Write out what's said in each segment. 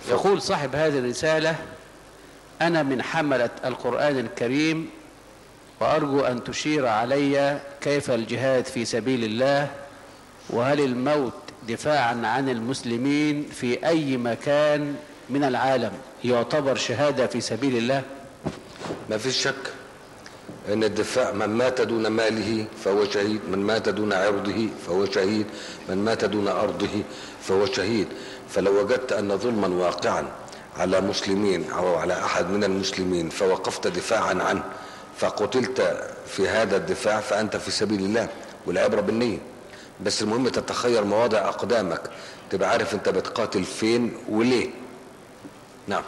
يقول صاحب هذه الرسالة أنا من حملة القرآن الكريم وأرجو أن تشير علي كيف الجهاد في سبيل الله وهل الموت دفاعا عن المسلمين في أي مكان من العالم يعتبر شهادة في سبيل الله ما فيش شك ان الدفاع من مات دون ماله فهو شهيد من مات دون عرضه فهو شهيد من مات دون ارضه فهو شهيد فلو وجدت ان ظلما واقعا على مسلمين او على احد من المسلمين فوقفت دفاعا عنه فقتلت في هذا الدفاع فانت في سبيل الله والعبره بالنيه بس المهم تتخير مواضع اقدامك تبقى عارف انت بتقاتل فين وليه نعم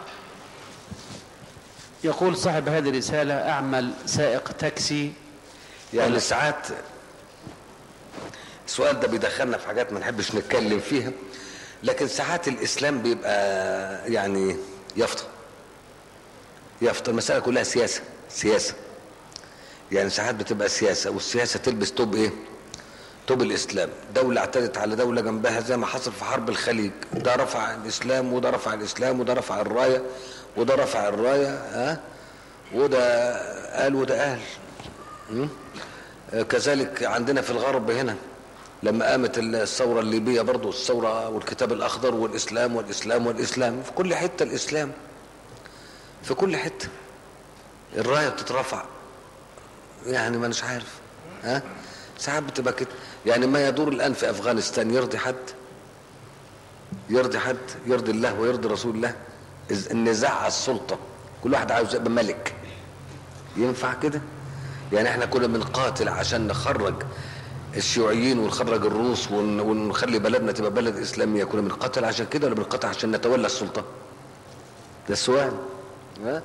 يقول صاحب هذه الرسالة أعمل سائق تاكسي يعني ساعات السؤال ده بيدخلنا في حاجات ما نحبش نتكلم فيها لكن ساعات الاسلام بيبقى يعني يفطر يفطر المسألة كلها سياسة سياسة يعني ساعات بتبقى سياسة والسياسة تلبس توب ايه توب الاسلام دولة اعتدت على دولة جنبها زي ما حصل في حرب الخليج ده رفع الاسلام وده رفع الاسلام وده رفع الراية وده رفع الراية ها وده قال وده قال م? كذلك عندنا في الغرب هنا لما قامت الثورة الليبية برضو الثورة والكتاب الأخضر والإسلام والإسلام والإسلام في كل حتة الإسلام في كل حتة الراية بتترفع يعني ما مش عارف ها ساعات بتبقى كده يعني ما يدور الآن في أفغانستان يرضي حد يرضي حد يرضي الله ويرضي رسول الله النزاع على السلطة كل واحد عاوز يبقى ملك ينفع كده يعني احنا كنا بنقاتل عشان نخرج الشيوعيين ونخرج الروس ون- ونخلي بلدنا تبقى بلد اسلاميه كنا بنقاتل عشان كده ولا بنقاتل عشان نتولى السلطه ده السؤال ها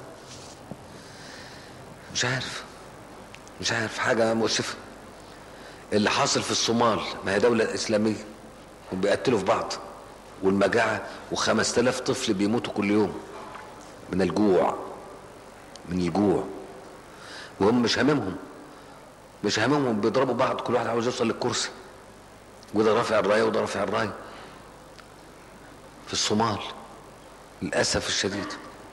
مش عارف مش عارف حاجه مؤسفه اللي حاصل في الصومال ما هي دوله اسلاميه وبيقتلوا في بعض والمجاعه وخمس تلاف طفل بيموتوا كل يوم من الجوع من الجوع وهم مش هاممهم مش هاممهم بيضربوا بعض كل واحد عاوز يوصل للكرسي وده رافع الرايه وده رافع الرايه في الصومال للاسف الشديد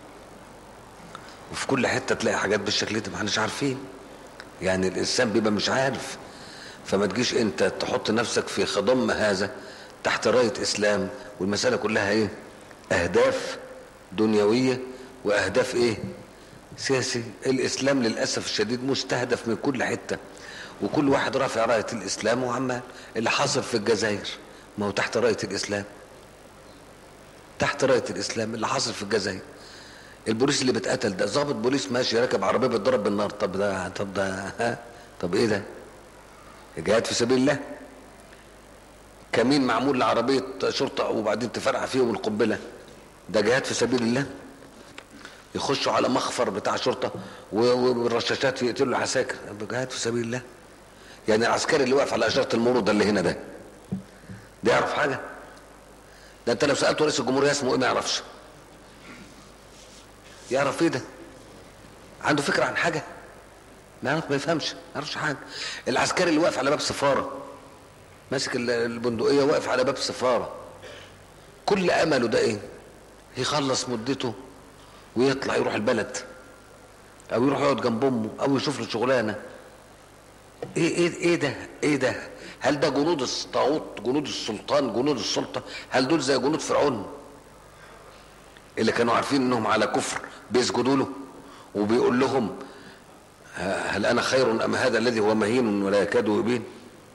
وفي كل حته تلاقي حاجات بالشكل ده ما احناش عارفين يعني الانسان بيبقى مش عارف فما تجيش انت تحط نفسك في خضم هذا تحت رايه اسلام والمساله كلها ايه اهداف دنيويه واهداف ايه سياسي الاسلام للاسف الشديد مستهدف من كل حته وكل واحد رافع رايه الاسلام وعمال اللي حاصل في الجزائر ما هو تحت رايه الاسلام تحت رايه الاسلام اللي حاصل في الجزائر البوليس اللي بيتقتل ده ضابط بوليس ماشي راكب عربيه بيتضرب بالنار طب ده طب ده ها طب ايه ده جهاد في سبيل الله كمين معمول لعربيه شرطه وبعدين تفرقع فيهم القنبله ده جهاد في سبيل الله يخشوا على مخفر بتاع شرطه والرشاشات يقتلوا العساكر جهاد في سبيل الله يعني العسكري اللي واقف على اشاره المرور ده اللي هنا ده ده يعرف حاجه ده انت لو سالته رئيس الجمهوريه اسمه ايه ما يعرفش يعرف ايه ده عنده فكره عن حاجه ما يعرف ما يفهمش ما يعرفش حاجه العسكري اللي واقف على باب سفاره ماسك البندقيه واقف على باب سفاره كل امله ده ايه يخلص مدته ويطلع يروح البلد او يروح يقعد جنب امه او يشوف له شغلانه ايه ايه ايه ده ايه ده هل ده جنود الطاغوت جنود السلطان جنود السلطه هل دول زي جنود فرعون اللي كانوا عارفين انهم على كفر بيسجدوا له وبيقول لهم هل انا خير ام هذا الذي هو مهين ولا يكاد يبين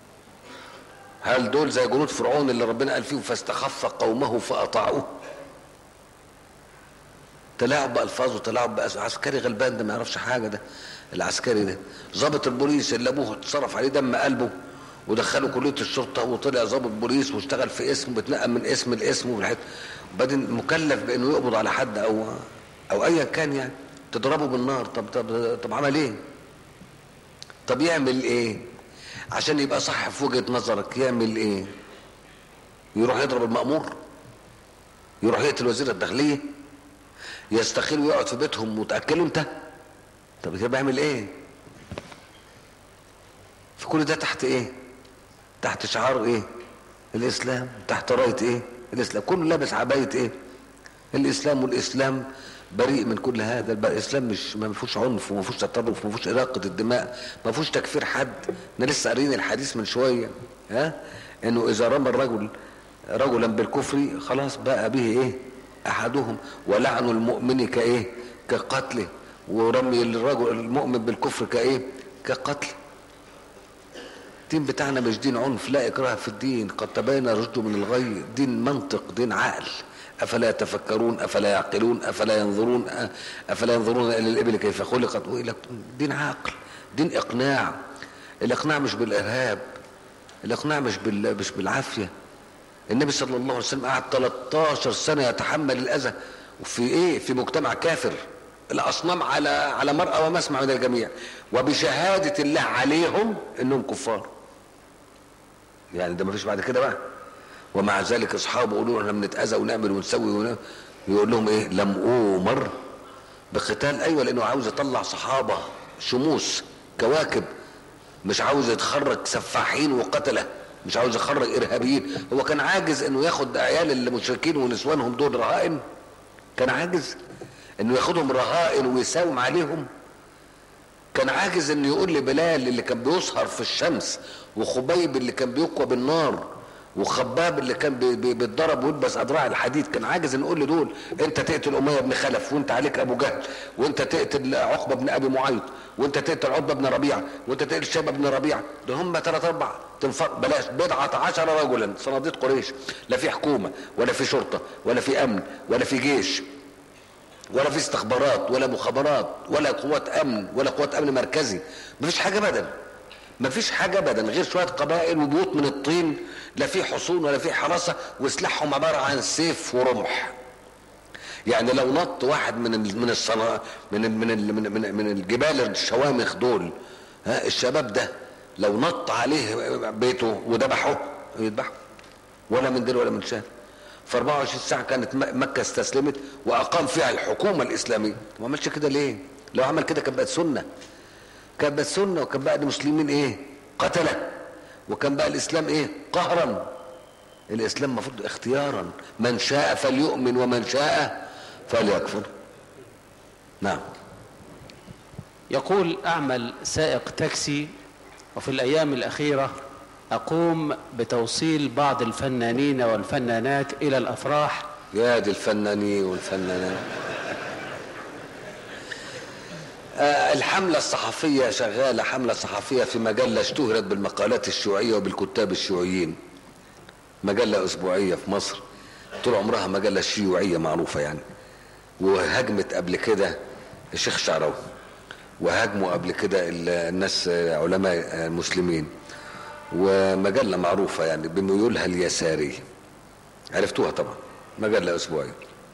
هل دول زي جنود فرعون اللي ربنا قال فيهم فاستخف قومه فاطاعوه تلاعب بألفاظ وتلاعب بأس... عسكري غلبان ده ما يعرفش حاجة ده العسكري ده ضابط البوليس اللي أبوه اتصرف عليه دم قلبه ودخله كلية الشرطة وطلع ضابط بوليس واشتغل في اسم بتنقل من اسم لاسم وبالحته وبعدين مكلف بأنه يقبض على حد أو أو أيا كان يعني تضربه بالنار طب طب طب عمل إيه؟ طب يعمل إيه؟ عشان يبقى صح في وجهة نظرك يعمل إيه؟ يروح يضرب المأمور؟ يروح يقتل وزير الداخلية؟ يستخيل ويقعد في بيتهم وتاكله انت طب كده بيعمل ايه في كل ده تحت ايه تحت شعار ايه الاسلام تحت رايه ايه الاسلام كله لابس عبايه ايه الاسلام والاسلام بريء من كل هذا الاسلام مش ما فيهوش عنف وما فيهوش تطرف وما فيهوش اراقه الدماء ما فيهوش تكفير حد احنا لسه قاريين الحديث من شويه ها انه اذا رمى الرجل رجلا بالكفر خلاص بقى به ايه احدهم ولعن المؤمن كايه كقتله ورمي الرجل المؤمن بالكفر كايه كقتل الدين بتاعنا مش دين عنف لا اكراه في الدين قد تبين رشد من الغي دين منطق دين عقل افلا يتفكرون افلا يعقلون افلا ينظرون افلا ينظرون الى الابل كيف خلقت والى دين عقل دين اقناع الاقناع مش بالارهاب الاقناع مش بال... مش بالعافيه النبي صلى الله عليه وسلم قعد 13 سنه يتحمل الاذى وفي ايه في مجتمع كافر الاصنام على على مرأى ومسمع من الجميع وبشهاده الله عليهم انهم كفار يعني ده ما فيش بعد كده بقى ومع ذلك اصحابه يقولوا احنا بنتاذى ونعمل ونسوي ونعمل يقول لهم ايه لم اومر بقتال ايوه لانه عاوز يطلع صحابه شموس كواكب مش عاوز يتخرج سفاحين وقتله مش عاوز يخرج ارهابيين هو كان عاجز انه ياخد عيال المشركين ونسوانهم دول رهائن كان عاجز انه ياخدهم رهائن ويساوم عليهم كان عاجز انه يقول لبلال اللي كان بيسهر في الشمس وخبيب اللي كان بيقوى بالنار وخباب اللي كان بي- بي- بيتضرب ويلبس اذراع الحديد كان عاجز ان يقول لدول انت تقتل اميه بن خلف وانت عليك ابو جهل وانت تقتل عقبه بن ابي معيط وانت تقتل عتبه بن ربيعه وانت تقتل شيبه بن ربيعه ده هم ثلاث اربع تنفر بلاش بضعه عشر رجلا صناديد قريش لا في حكومه ولا في شرطه ولا في امن ولا في جيش ولا في استخبارات ولا مخابرات ولا قوات امن ولا قوات امن مركزي مفيش حاجه ابدا مفيش حاجه ابدا غير شويه قبائل وبيوت من الطين لا في حصون ولا في حراسه وسلاحهم عباره عن سيف ورمح يعني لو نط واحد من ال- من الصنا من ال من ال من, من, من الجبال الشوامخ دول ها الشباب ده لو نط عليه بيته وذبحه يذبحه ولا من دل ولا من شان في 24 ساعه كانت م- مكه استسلمت واقام فيها الحكومه الاسلاميه ما عملش كده ليه لو عمل كده كانت بقت سنه كانت بقت سنه وكان بقى المسلمين ايه قتله وكان بقى الاسلام ايه قهرا الاسلام المفروض اختيارا من شاء فليؤمن ومن شاء فليكفر نعم يقول أعمل سائق تاكسي وفي الأيام الأخيرة أقوم بتوصيل بعض الفنانين والفنانات إلى الأفراح يا دي الفنانين والفنانات آه، الحملة الصحفية شغالة حملة صحفية في مجلة اشتهرت بالمقالات الشيوعية وبالكتاب الشيوعيين مجلة أسبوعية في مصر طول عمرها مجلة شيوعية معروفة يعني وهجمت قبل كده الشيخ شعراوي وهاجموا قبل كده ال- الناس آه، علماء آه، مسلمين ومجلة معروفة يعني بميولها اليساري عرفتوها طبعا مجلة أسبوعية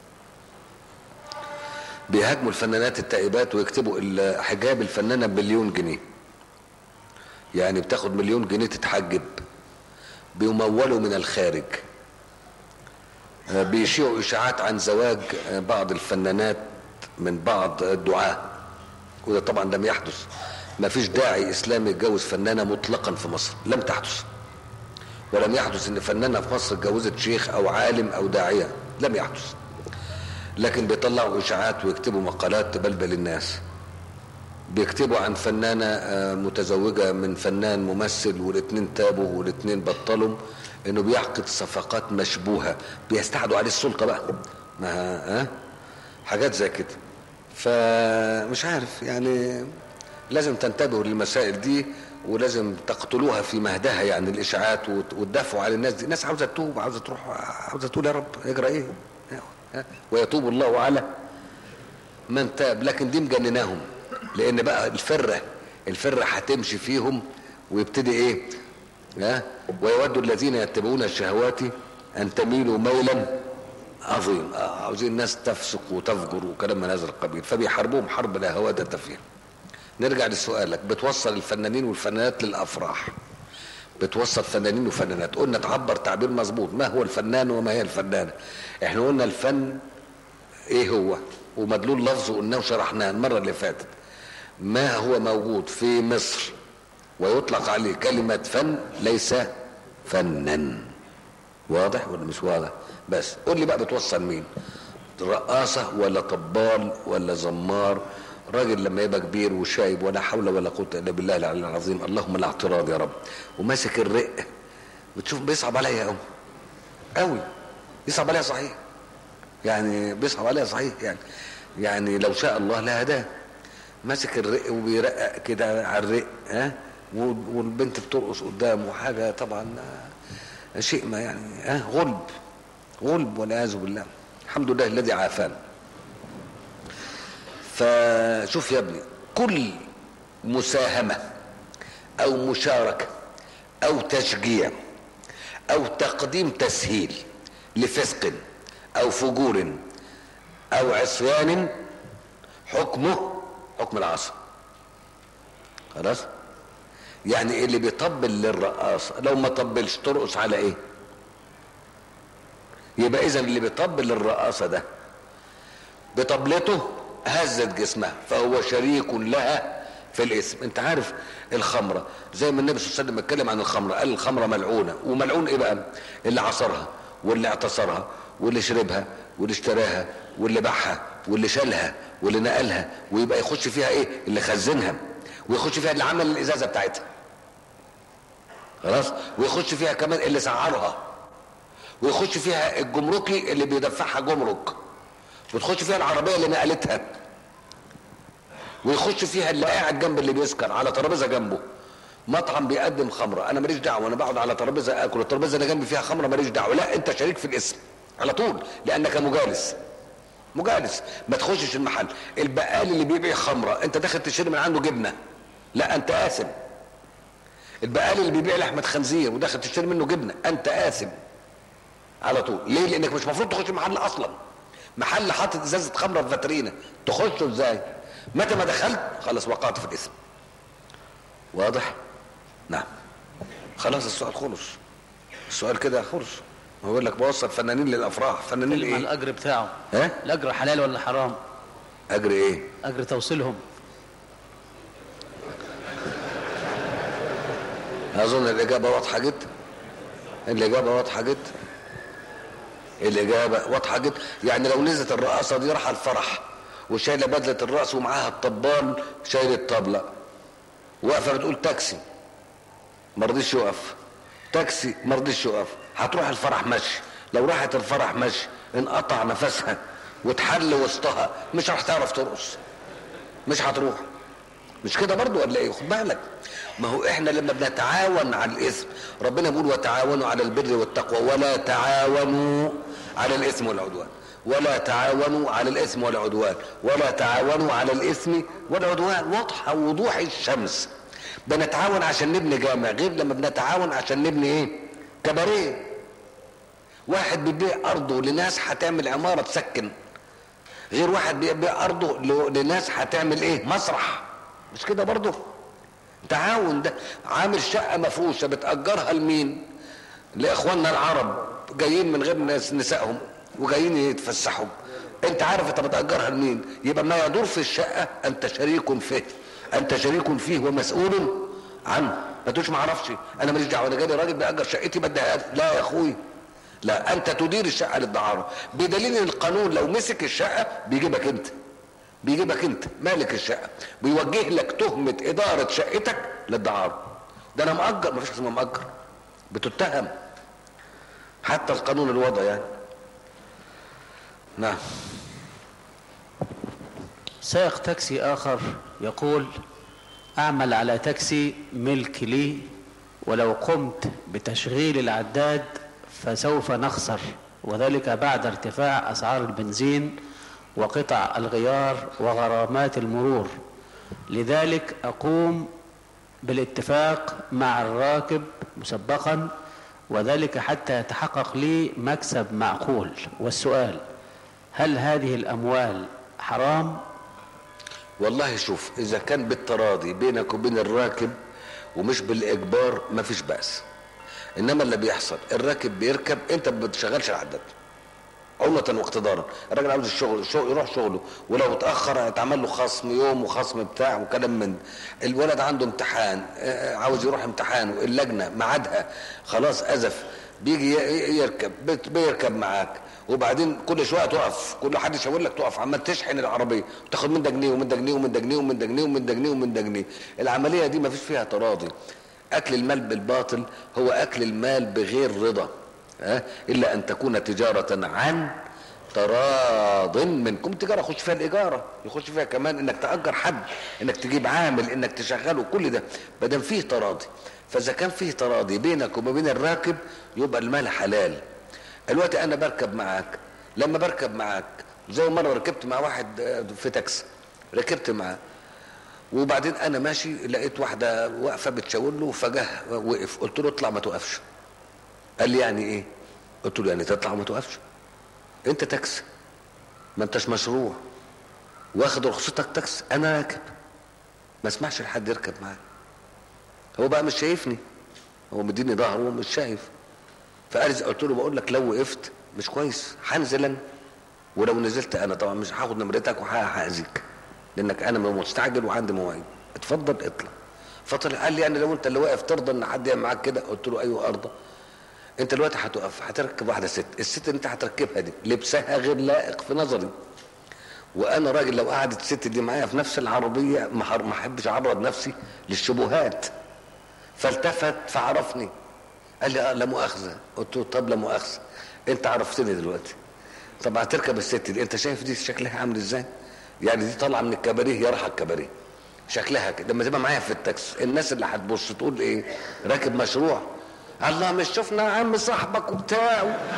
بيهاجموا الفنانات التائبات ويكتبوا ال- حجاب الفنانة بمليون جنيه يعني بتاخد مليون جنيه تتحجب بيمولوا من الخارج آه، بيشيعوا إشاعات عن زواج آه، بعض الفنانات من بعض الدعاة وده طبعا لم يحدث ما فيش داعي إسلامي يتجوز فنانة مطلقا في مصر لم تحدث ولم يحدث ان فنانه في مصر اتجوزت شيخ او عالم او داعيه لم يحدث لكن بيطلعوا اشاعات ويكتبوا مقالات تبلبل الناس بيكتبوا عن فنانه آه، متزوجه من فنان ممثل والاثنين تابوا والاثنين بطلوا انه بيعقد صفقات مشبوهه بيستعدوا عليه السلطه بقى ما ها حاجات زي كده فمش عارف يعني لازم تنتبهوا للمسائل دي ولازم تقتلوها في مهدها يعني الاشاعات وت- وتدافعوا على الناس دي الناس عاوزه تتوب عاوزه تروح عاوزه تقول يا رب يجرى ايه ها؟ ويتوب الله على من تاب لكن دي مجنناهم لان بقى الفره الفره هتمشي فيهم ويبتدي ايه ها ويود الذين يتبعون الشهوات ان تميلوا ميلا عظيم آه، عاوزين الناس تفسق وتفجر وكلام من هذا القبيل فبيحاربوهم حرب لا هوادة فيها نرجع لسؤالك بتوصل الفنانين والفنانات للافراح بتوصل فنانين وفنانات قلنا تعبر تعبير مظبوط ما هو الفنان وما هي الفنانه احنا قلنا الفن ايه هو ومدلول لفظه قلناه وشرحناه المره اللي فاتت ما هو موجود في مصر ويطلق عليه كلمه فن ليس فنا واضح ولا مش واضح بس قول لي بقى بتوصل مين رقاصة ولا طبال ولا زمار راجل لما يبقى كبير وشايب ولا حول ولا قوة إلا بالله العلي العظيم اللهم لا اعتراض يا رب وماسك الرق بتشوف بيصعب عليا قوي قوي يصعب عليها صحيح يعني بيصعب عليها صحيح يعني يعني لو شاء الله لهداه ماسك الرق وبيرقق كده على الرق ها والبنت بترقص قدامه حاجة طبعا شيء ما يعني ها غلب غلب والعياذ بالله الحمد لله الذي عافانا فشوف يا ابني كل مساهمة او مشاركة او تشجيع او تقديم تسهيل لفسق او فجور او عصيان حكمه حكم العصر خلاص يعني اللي بيطبل للرقاصة لو ما طبلش ترقص على ايه يبقى اذا اللي بيطبل للرقاصة ده بطبلته هزت جسمها فهو شريك لها في الاسم انت عارف الخمرة زي ما النبي صلى الله عليه وسلم اتكلم عن الخمرة قال الخمرة ملعونة وملعون ايه بقى اللي عصرها واللي اعتصرها واللي شربها واللي اشتراها واللي باعها واللي شالها واللي نقلها ويبقى يخش فيها ايه اللي خزنها ويخش فيها اللي عمل الازازة بتاعتها خلاص ويخش فيها كمان اللي سعرها ويخش فيها الجمركي اللي بيدفعها جمرك وتخش فيها العربية اللي نقلتها ويخش فيها اللي قاعد جنب اللي بيسكر على ترابيزه جنبه مطعم بيقدم خمره انا ماليش دعوه انا بقعد على ترابيزه اكل الترابيزه اللي جنبي فيها خمره ماليش دعوه لا انت شريك في الاسم على طول لانك مجالس مجالس ما تخشش المحل البقال اللي بيبيع خمره انت داخل تشتري من عنده جبنه لا انت آثم البقال اللي بيبيع لحمه خنزير وداخل تشتري منه جبنه انت آثم على طول ليه لانك مش المفروض تخش المحل اصلا محل حاطط ازازه خمره في فاترينه تخشه ازاي متى ما دخلت خلاص وقعت في الاسم واضح نعم خلاص السؤال خلص السؤال كده خلص هو يقول لك بوصل فنانين للافراح فنانين كلمة ايه الأجر بتاعه ها الأجر حلال ولا حرام اجر ايه أجر توصيلهم اظن الاجابه واضحه جدا الاجابه واضحه جدا الاجابه واضحه جدا يعني لو نزلت الرقاصه دي راح الفرح وشايله بدله الراس ومعاها الطبال شايل الطبله واقفه بتقول تاكسي ما رضيش يقف تاكسي ما رضيش يقف هتروح الفرح مشي لو راحت الفرح مشي انقطع نفسها وتحل وسطها مش هتعرف ترقص مش هتروح مش كده برضو ولا ايه خد بالك ما هو احنا لما بنتعاون على الاثم ربنا بيقول وتعاونوا على البر والتقوى ولا تعاونوا على الاثم والعدوان ولا تعاونوا على الاثم والعدوان ولا تعاونوا على الاثم والعدوان واضحه وضوح الشمس بنتعاون عشان نبني جامع غير لما بنتعاون عشان نبني ايه كباريه واحد بيبيع ارضه لناس هتعمل عماره تسكن غير واحد بيبيع ارضه ل- لناس هتعمل ايه مسرح مش كده برضه تعاون ده عامل شقه مفروشه بتاجرها لمين لاخواننا العرب جايين من غير ناس نسائهم وجايين يتفسحوا انت عارف انت بتاجرها لمين يبقى ما يدور في الشقه انت شريك فيه انت شريك فيه ومسؤول عنه ما تقولش ما اعرفش انا ماليش دعوه انا جالي راجل بيأجر شقتي بديها له. لا يا اخوي لا انت تدير الشقه للدعاره بدليل ان القانون لو مسك الشقه بيجيبك انت بيجيبك انت مالك الشقه بيوجه لك تهمه اداره شقتك للدعاره ده انا مأجر ما فيش اسمه مأجر بتتهم حتى القانون الوضع يعني نعم سائق تاكسي آخر يقول أعمل على تاكسي ملك لي ولو قمت بتشغيل العداد فسوف نخسر وذلك بعد ارتفاع أسعار البنزين وقطع الغيار وغرامات المرور لذلك أقوم بالاتفاق مع الراكب مسبقا وذلك حتى يتحقق لي مكسب معقول والسؤال هل هذه الأموال حرام والله شوف اذا كان بالتراضي بينك وبين الراكب ومش بالاجبار مفيش بأس انما اللي بيحصل الراكب بيركب انت ما بتشغلش العداد عملة واقتدارا الراجل عاوز الشغل الشغل يروح شغله ولو اتاخر هيتعمل له خصم يوم وخصم بتاع وكلام من ده. الولد عنده امتحان آه، عاوز يروح امتحانه اللجنه ميعادها خلاص ازف بيجي ي- يركب بت- بيركب معاك وبعدين كل شويه تقف كل حد يشاور لك تقف عمال تشحن العربيه وتاخد من ده جنيه ومن ده جنيه ومن ده جنيه ومن ده جنيه ومن ده جنيه ومن ده جنيه العمليه دي ما فيش فيها تراضي اكل المال بالباطل هو اكل المال بغير رضا ها الا ان تكون تجاره عن تراض منكم تجاره يخش فيها الاجاره يخش فيها كمان انك تاجر حد انك تجيب عامل انك تشغله كل ده ما دام فيه تراضي فاذا كان فيه تراضي بينك وما بين الراكب يبقى المال حلال الوقت انا بركب معاك لما بركب معاك زي مره ركبت مع واحد آه، في تاكسي ركبت معاه وبعدين انا ماشي لقيت واحده واقفه بتشاور له فجاه وقف قلت له اطلع ما توقفش قال لي يعني ايه قلت له يعني تطلع وما توقفش انت تاكسي ما انتش مشروع واخد رخصتك تاكسي انا راكب ما اسمحش لحد يركب معايا هو بقى مش شايفني هو مديني ظهره ومش شايف فقال قلت له بقول لك لو وقفت مش كويس هنزل انا ولو نزلت انا طبعا مش هاخد نمرتك وهاذيك لانك انا مستعجل وعندي مواعيد اتفضل اطلع فطلع قال لي يعني لو انت اللي واقف ترضى ان حد يعمل معاك كده قلت له ايوه ارضى انت دلوقتي هتقف هتركب واحده ست الست اللي انت هتركبها دي لبسها غير لائق في نظري وانا راجل لو قعدت الست دي معايا في نفس العربيه ما حر- ما احبش اعرض نفسي للشبهات فالتفت فعرفني قال لي اه لا مؤاخذه قلت له طب لا مؤاخذه انت عرفتني دلوقتي طب هتركب الست دي انت شايف دي شكلها عامل ازاي يعني دي طالعه من الكباريه يا راح الكباريه شكلها كده لما تبقى معايا في التاكسي الناس اللي هتبص تقول ايه راكب مشروع الله مش شفنا يا عم صاحبك وبتاع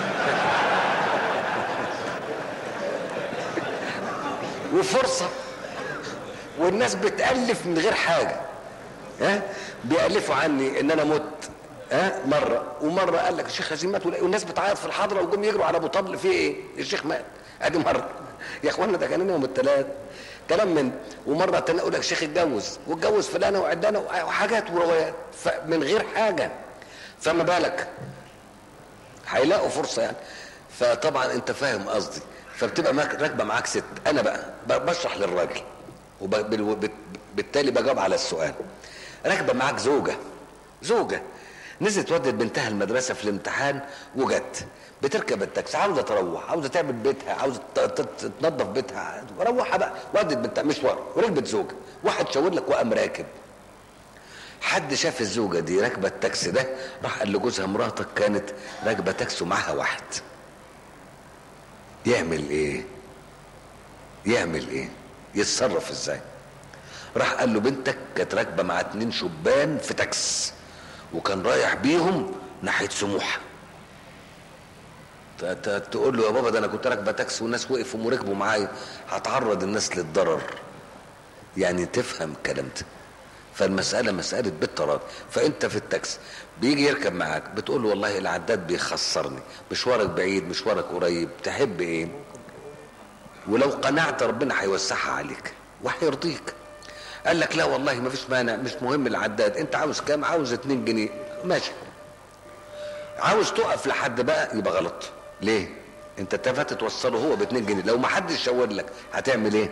وفرصه والناس بتالف من غير حاجه ها بيألفوا عني ان انا مت ها مره ومره قال لك الشيخ هزيم مات والناس بتعيط في الحضره وجم يجروا على ابو طبل في ايه الشيخ مات ادي مره يا اخوانا ده كان يوم الثلاث كلام من ومره تانية اقول لك الشيخ اتجوز واتجوز فلانه وعدانه وحاجات وروايات فمن غير حاجه فما بالك هيلاقوا فرصه يعني فطبعا انت فاهم قصدي فبتبقى معاك راكبه معاك ست انا بقى ب- بشرح للراجل وبالتالي بجاوب على السؤال راكبه معاك زوجه زوجه نزلت ودت بنتها المدرسه في الامتحان وجت بتركب التاكسي عاوزه تروح عاوزه تعمل بيتها عاوزه ت- ت- تنظف بيتها روحها بقى ودت بنتها مشوار وركبت زوجه واحد شاور لك وقام راكب حد شاف الزوجه دي راكبه التاكسي ده راح قال لجوزها مراتك كانت راكبه تاكسي ومعاها واحد يعمل ايه يعمل ايه يتصرف ازاي راح قال له بنتك كانت راكبه مع اتنين شبان في تاكس وكان رايح بيهم ناحيه سموحه ت- ت- تقول له يا بابا ده انا كنت راكبه تاكسي والناس وقفوا وركبوا معايا هتعرض الناس للضرر يعني تفهم الكلام ده فالمسألة مسألة بالتراضي فأنت في التاكسي بيجي يركب معاك بتقول له والله العداد بيخسرني مشوارك بعيد مشوارك قريب تحب ايه ولو قنعت ربنا هيوسعها عليك وهيرضيك قال لك لا والله ما فيش مانع مش مهم العداد انت عاوز كام عاوز 2 جنيه ماشي عاوز تقف لحد بقى يبقى غلط ليه انت اتفقت توصله هو ب 2 جنيه لو ما حدش شاور لك هتعمل ايه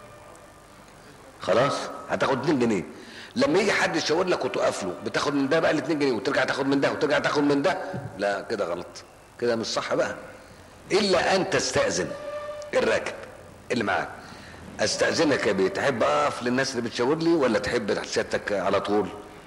خلاص هتاخد 2 جنيه لما يجي حد يشاور لك وتقف له بتاخد من ده بقى ال 2 جنيه وترجع تاخد من ده وترجع تاخد من ده لا كده غلط كده مش صح بقى الا ان تستاذن الراكب اللي معاك استاذنك يا بيه تحب اقف للناس اللي بتشاور لي ولا تحب سيادتك على طول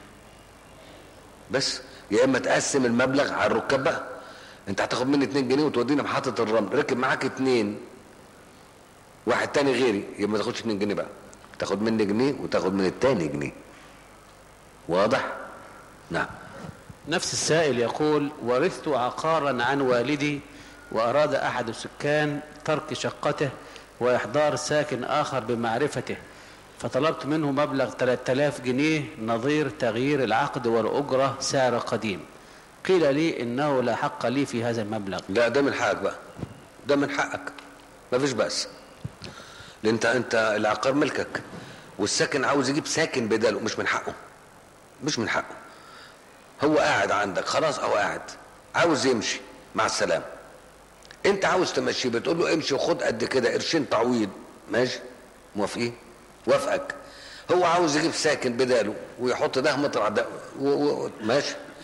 بس يا اما تقسم المبلغ على الركاب بقى انت هتاخد مني 2 جنيه وتودينا محطه الرمل ركب معاك اتنين واحد تاني غيري يبقى ما تاخدش 2 جنيه بقى تاخد مني جنيه وتاخد من التاني جنيه واضح نعم نفس السائل يقول ورثت عقارا عن والدي وأراد أحد السكان ترك شقته وإحضار ساكن آخر بمعرفته فطلبت منه مبلغ 3000 جنيه نظير تغيير العقد والأجرة سعر قديم قيل لي إنه لا حق لي في هذا المبلغ لا ده من حقك بقى ده من حقك مفيش بأس لان انت انت العقار ملكك والساكن عاوز يجيب ساكن بداله مش من حقه مش من حقه هو قاعد عندك خلاص هو قاعد عاوز يمشي مع السلامه انت عاوز تمشيه بتقول له امشي وخد قد كده قرشين تعويض ماشي موافقين وافقك هو عاوز يجيب ساكن بداله ويحط ده مطرح ده و... و... ماشي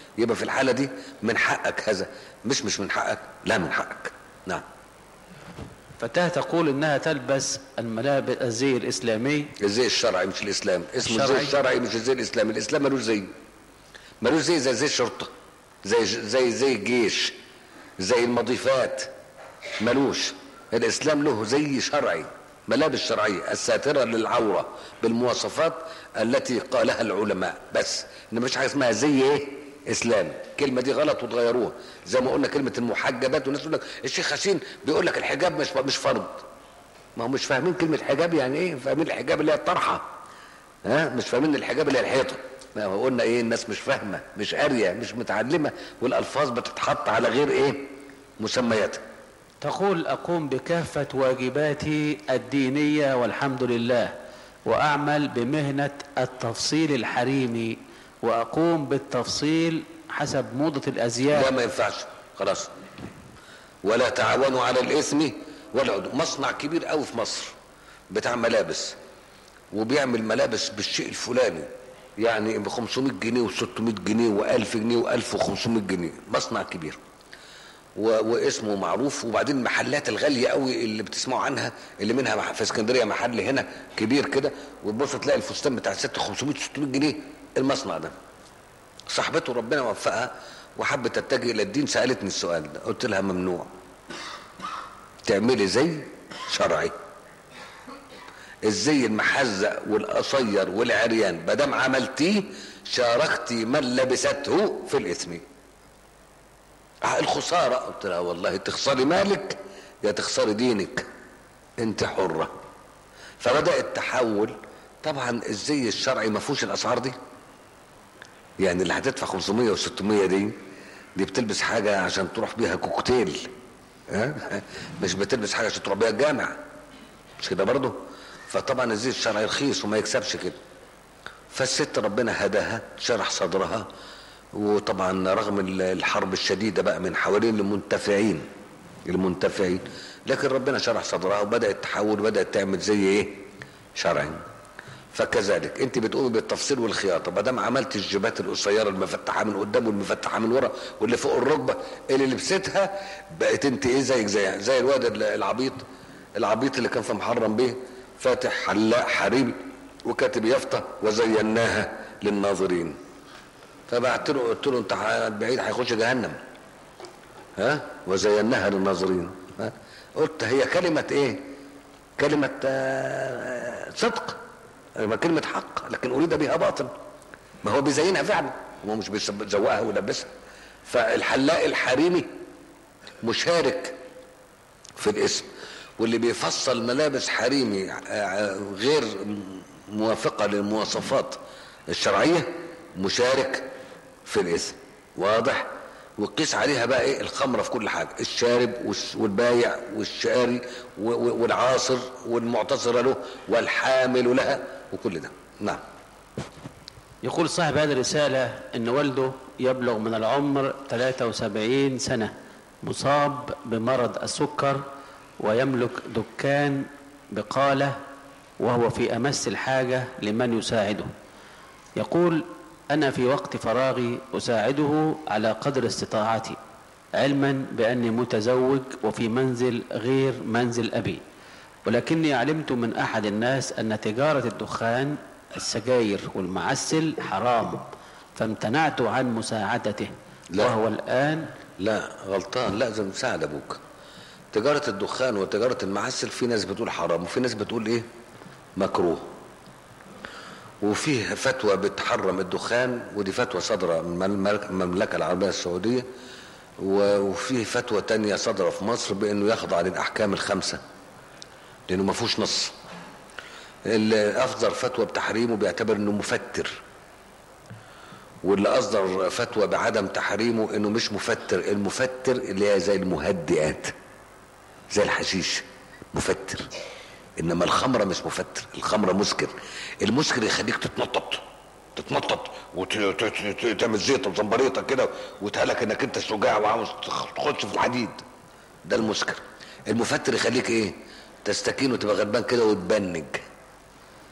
يبقى في الحالة دي من حقك هذا مش مش من حقك لا من حقك نعم فتاة تقول انها تلبس الملابس الزي الاسلامي الزي الشرعي مش الاسلام اسمه الشرعي. الزي الشرعي مش الزي الاسلامي الاسلام ملوش زي ملوش زي زي زي الشرطه زي زي زي الجيش زي المضيفات ملوش الاسلام له زي شرعي ملابس شرعيه الساتره للعوره بالمواصفات التي قالها العلماء بس ان مفيش حاجه اسمها زي ايه اسلام الكلمه دي غلط وتغيروها زي ما قلنا كلمه المحجبات والناس تقول لك الشيخ حسين بيقول لك الحجاب مش مش فرض ما هم مش فاهمين كلمة حجاب يعني ايه فاهمين الحجاب اللي هي الطرحة ها مش فاهمين الحجاب اللي هي الحيطة ما هو قلنا ايه الناس مش فاهمة مش قارية مش متعلمة والألفاظ بتتحط على غير ايه مسمياتها تقول اقوم بكافة واجباتي الدينية والحمد لله واعمل بمهنة التفصيل الحريمي واقوم بالتفصيل حسب موضة لا الازياء ما ينفعش خلاص ولا تعاونوا على الاثم والعدوان مصنع كبير قوي في مصر بتاع ملابس وبيعمل ملابس بالشيء الفلاني يعني ب 500 جنيه و600 جنيه و1000 جنيه و1500 جنيه مصنع كبير و... واسمه معروف وبعدين المحلات الغاليه قوي اللي بتسمعوا عنها اللي منها مح- في اسكندريه محل هنا كبير كده وتبص تلاقي الفستان بتاع 6 500 600 جنيه المصنع ده صاحبته ربنا وفقها وحبت تتجه الى الدين سالتني السؤال ده قلت لها ممنوع تعملي زي شرعي الزي المحزق والقصير والعريان مادام عملتيه شاركتي من لبسته في الاثم آه، الخساره قلت لها والله تخسري مالك يا تخسري دينك انت حره فبدا التحول طبعا الزي الشرعي ما فيهوش الاسعار دي يعني اللي هتدفع 500 و600 دي دي بتلبس حاجه عشان تروح بيها كوكتيل ها مش بتلبس حاجه عشان تروح بيها الجامع مش كده برضه فطبعا الزي الشرعي رخيص وما يكسبش كده فالست ربنا هداها شرح صدرها وطبعا رغم ال- الحرب الشديده بقى من حوالين المنتفعين المنتفعين لكن ربنا شرح صدرها وبدات تحول وبدات تعمل زي ايه شرعي فكذلك انت بتقومي بالتفصيل والخياطه ما دام عملت الجيبات القصيره المفتحه من قدام والمفتحه من ورا واللي فوق الركبه اللي لبستها بقت انت ايه زيك زي زي الواد ال- العبيط العبيط اللي كان في محرم بيه فاتح حلاق حريم وكاتب يافطه وزيناها للناظرين فبعت له قلت له انت ح- بعيد هيخش جهنم ها وزيناها للناظرين ها قلت هي كلمه ايه كلمه آه، صدق ما كلمه حق لكن اريد بها باطل ما هو بيزينها فعلا هو مش بيزوقها ويلبسها فالحلاق الحريمي مشارك في الاسم واللي بيفصل ملابس حريمي آه، غير موافقه للمواصفات الشرعيه مشارك في الاسم واضح وقيس عليها بقى ايه الخمره في كل حاجه الشارب والس- والبايع والشاري و- و- والعاصر والمعتصر له والحامل لها وكل ده نعم يقول صاحب هذه الرسالة ان والده يبلغ من العمر 73 سنة مصاب بمرض السكر ويملك دكان بقالة وهو في امس الحاجة لمن يساعده يقول انا في وقت فراغي اساعده على قدر استطاعتي علما باني متزوج وفي منزل غير منزل ابي ولكني علمت من احد الناس ان تجاره الدخان السجاير والمعسل حرام فامتنعت عن مساعدته لا. وهو الان لا غلطان لازم تساعد ابوك تجارة الدخان وتجارة المعسل في ناس بتقول حرام وفي ناس بتقول ايه مكروه وفيه فتوى بتحرم الدخان ودي فتوى صادرة من المملكة- المملكة العربية السعودية و- وفيه فتوى تانية صادرة في مصر بانه يخضع للاحكام الخمسة لانه ما فيهوش نص اللي اصدر فتوى بتحريمه بيعتبر انه مفتر واللي اصدر فتوى بعدم تحريمه انه مش مفتر المفتر اللي هي زي المهدئات زي الحشيش مفتر انما الخمره مش مفتر الخمره مسكر المسكر يخليك تتنطط تتنطط وتعمل زيطه وزمبريطه كده وتهلك انك انت شجاع وعاوز تخ- تخش في الحديد ده المسكر المفتر يخليك ايه تستكين وتبقى غلبان كده وتبنج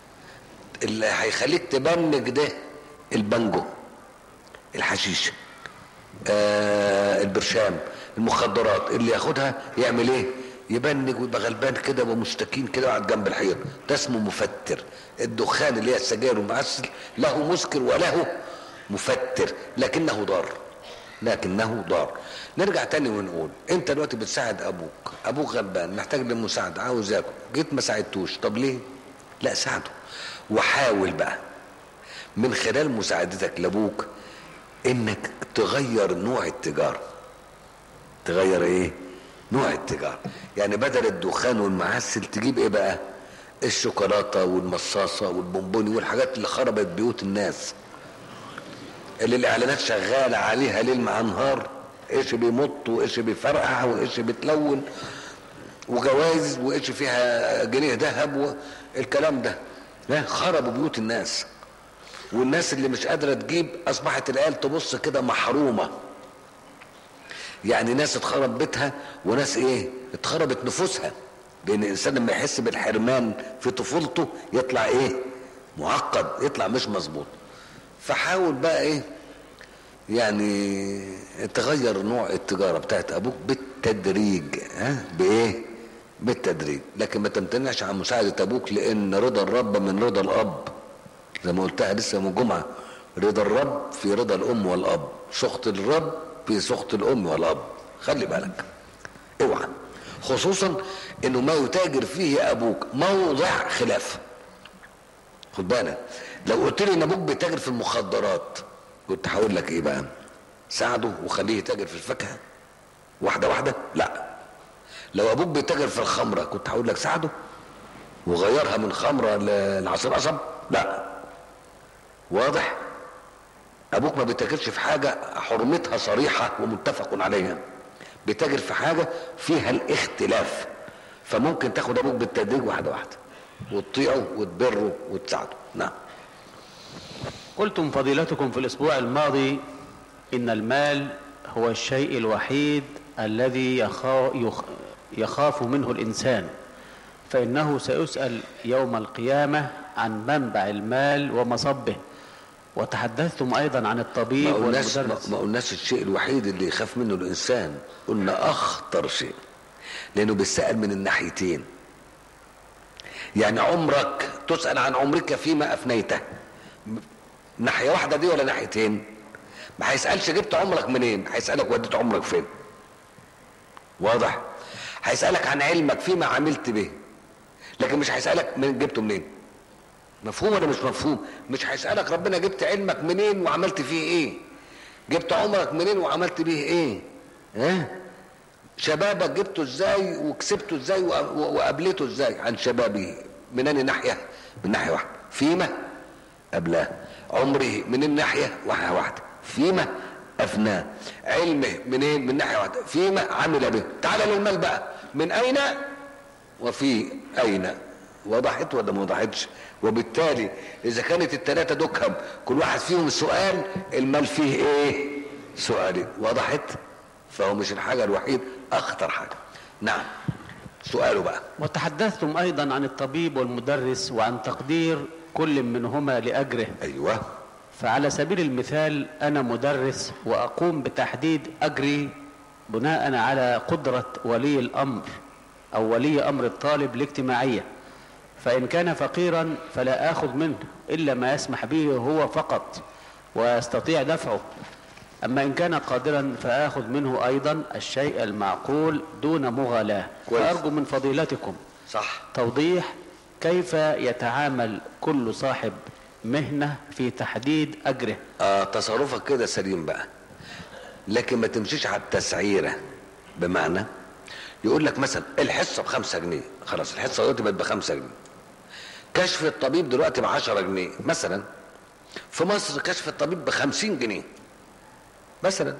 اللي هيخليك تبنج ده البنجو الحشيش آه البرشام المخدرات اللي ياخدها يعمل ايه يبنج ويبقى غلبان كده ومستكين كده وقاعد جنب الحيط ده اسمه مفتر الدخان اللي هي السجاير والمعسل له مسكر وله مفتر لكنه ضار لكنه ضار نرجع تاني ونقول انت دلوقتي بتساعد ابوك ابوك غلبان محتاج للمساعده عاوز ياكل جيت ما ساعدتوش طب ليه لا ساعده وحاول بقى من خلال مساعدتك لابوك انك تغير نوع التجاره تغير ايه نوع التجاره يعني بدل الدخان والمعسل تجيب ايه بقى الشوكولاته والمصاصه والبونبوني والحاجات اللي خربت بيوت الناس اللي الاعلانات شغاله عليها ليل مع نهار ايش بيمط وايش بيفرقع وايش بتلون وجوائز وايش فيها جنيه ذهب والكلام ده لا خربوا بيوت الناس والناس اللي مش قادره تجيب اصبحت العيال تبص كده محرومه يعني ناس اتخرب بيتها وناس ايه اتخربت نفوسها لان الانسان لما يحس بالحرمان في طفولته يطلع ايه معقد يطلع مش مظبوط فحاول بقى ايه يعني تغير نوع التجاره بتاعت ابوك بالتدريج ها بايه بالتدريج لكن ما تمتنعش عن مساعده ابوك لان رضا الرب من رضا الاب زي ما قلتها لسه يوم الجمعه رضا الرب في رضا الام والاب سخط الرب في سخط الام والاب خلي بالك اوعى خصوصا انه ما يتاجر فيه ابوك موضع خلاف خد بالك لو قلت لي ان ابوك بيتاجر في المخدرات كنت هقول لك ايه بقى ساعده وخليه يتاجر في الفاكهه واحده واحده لا لو ابوك بيتاجر في الخمره كنت هقول لك ساعده وغيرها من خمره لعصير قصب لا واضح ابوك ما بيتاجرش في حاجه حرمتها صريحه ومتفق عليها بيتاجر في حاجه فيها الاختلاف فممكن تاخد ابوك بالتدريج واحده واحده وتطيعه وتبره وتساعده نعم قلتم فضيلتكم في الأسبوع الماضي إن المال هو الشيء الوحيد الذي يخا- يخ- يخاف منه الإنسان فإنه سيسأل يوم القيامة عن منبع المال ومصبه وتحدثتم أيضا عن الطبيب ما قلناش والمدرس ما قلناش الشيء الوحيد اللي يخاف منه الانسان قلنا اخطر شيء لانه بيسال من الناحيتين يعني عمرك تسال عن عمرك فيما افنيته ناحيه واحده دي ولا ناحيتين ما هيسالش جبت عمرك منين هيسالك وديت عمرك فين واضح هيسالك عن علمك فيما عملت به لكن مش هيسالك من جبته منين مفهوم ولا مش مفهوم مش هيسألك ربنا جبت علمك منين وعملت فيه ايه جبت عمرك منين وعملت بيه ايه ها شبابك جبته ازاي وكسبته ازاي وق- وقابلته ازاي عن شبابي من انهي ناحيه من ناحيه واحده فيما قبلاه عمره من الناحيه واحده واحده فيما افناه علمه منين من ناحيه واحده فيما عمل به تعال للمال بقى من اين وفي اين وضحت ولا ما وضحتش وبالتالي اذا كانت الثلاثه دكهم كل واحد فيهم سؤال المال فيه ايه سؤالين وضحت فهو مش الحاجه الوحيد اخطر حاجه نعم سؤاله بقى وتحدثتم أيضا عن الطبيب والمدرس وعن تقدير كل منهما لأجره ايوه فعلى سبيل المثال أنا مدرس وأقوم بتحديد أجري بناء على قدرة ولي الأمر أو ولي أمر الطالب الاجتماعية فإن كان فقيرا فلا آخذ منه إلا ما يسمح به هو فقط ويستطيع دفعه أما إن كان قادرا فآخذ منه أيضا الشيء المعقول دون مغالاة كويس. فأرجو من فضيلتكم صح توضيح كيف يتعامل كل صاحب مهنة في تحديد أجره آه تصرفك كده سليم بقى لكن ما تمشيش على التسعيره بمعنى يقول لك مثلا الحصه بخمسة جنيه خلاص الحصه دلوقتي بقت بخمسة جنيه كشف الطبيب دلوقتي بعشرة جنيه مثلا في مصر كشف الطبيب بخمسين جنيه مثلا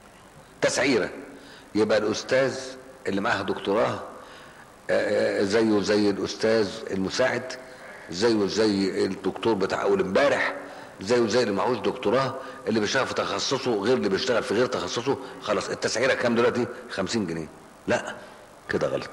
تسعيره يبقى الاستاذ اللي معاه دكتوراه آه، آه، زيه زي الاستاذ المساعد زيه زي الدكتور بتاع اول امبارح زيه زي اللي معهوش دكتوراه اللي بيشتغل في تخصصه غير اللي بيشتغل في غير تخصصه خلاص التسعيره كام دلوقتي 50 جنيه لا كده غلط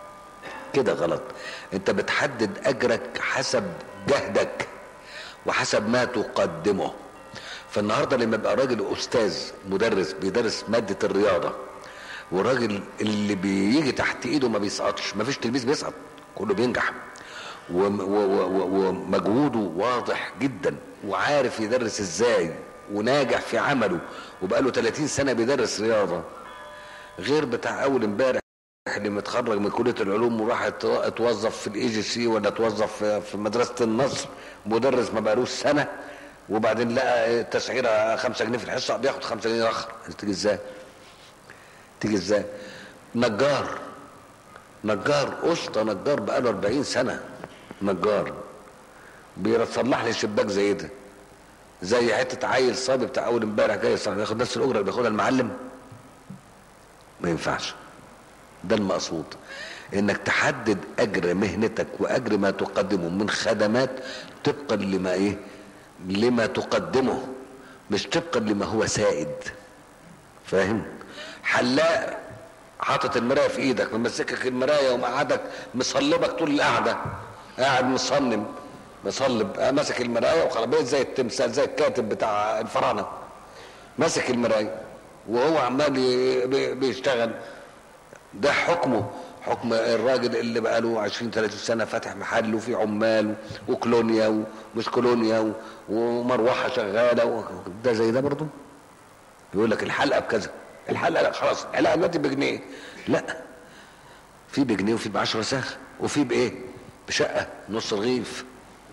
كده غلط انت بتحدد اجرك حسب جهدك وحسب ما تقدمه فالنهارده لما يبقى راجل استاذ مدرس بيدرس ماده الرياضه والراجل اللي بيجي تحت ايده ما بيسقطش ما فيش تلميذ بيسقط كله بينجح وم- و- و- و- ومجهوده واضح جدا وعارف يدرس ازاي وناجح في عمله وبقاله 30 سنه بيدرس رياضه غير بتاع اول امبارح اللي متخرج من كليه العلوم وراح ات- اتوظف في الاي جي سي ولا اتوظف في- في مدرسه النصر مدرس ما بقالوش سنه وبعدين لقى تسعيره 5 جنيه في الحصه بياخد 5 جنيه اخر تيجي ازاي؟ تيجي ازاي؟ نجار نجار قسطة نجار بقاله 40 سنة نجار بيصلح لي شباك زي ده زي حتة عيل صبي بتاع أول امبارح جاي يصلح ياخد نفس الأجرة اللي بياخدها المعلم ما ينفعش ده المقصود انك تحدد اجر مهنتك واجر ما تقدمه من خدمات طبقا لما ايه لما تقدمه مش طبقا لما هو سائد فاهم حلاق حاطط المرايه في ايدك ممسكك المرايه ومقعدك مصلبك طول القعده قاعد مصنم مصلب آه، ماسك المرايه وخلاص بقيت زي التمثال زي الكاتب بتاع الفراعنه ماسك المرايه وهو عمال ي- بي- بيشتغل ده حكمه حكم الراجل اللي بقاله 20 30 سنه فاتح محل وفي عمال وكولونيا ومش كولونيا و- ومروحه شغاله و- ده زي ده برضه يقول لك الحلقه بكذا الحلقه لا خلاص الحلقه دلوقتي بجنيه لا في بجنيه وفي ب 10 ساخ وفي بايه؟ بشقه نص رغيف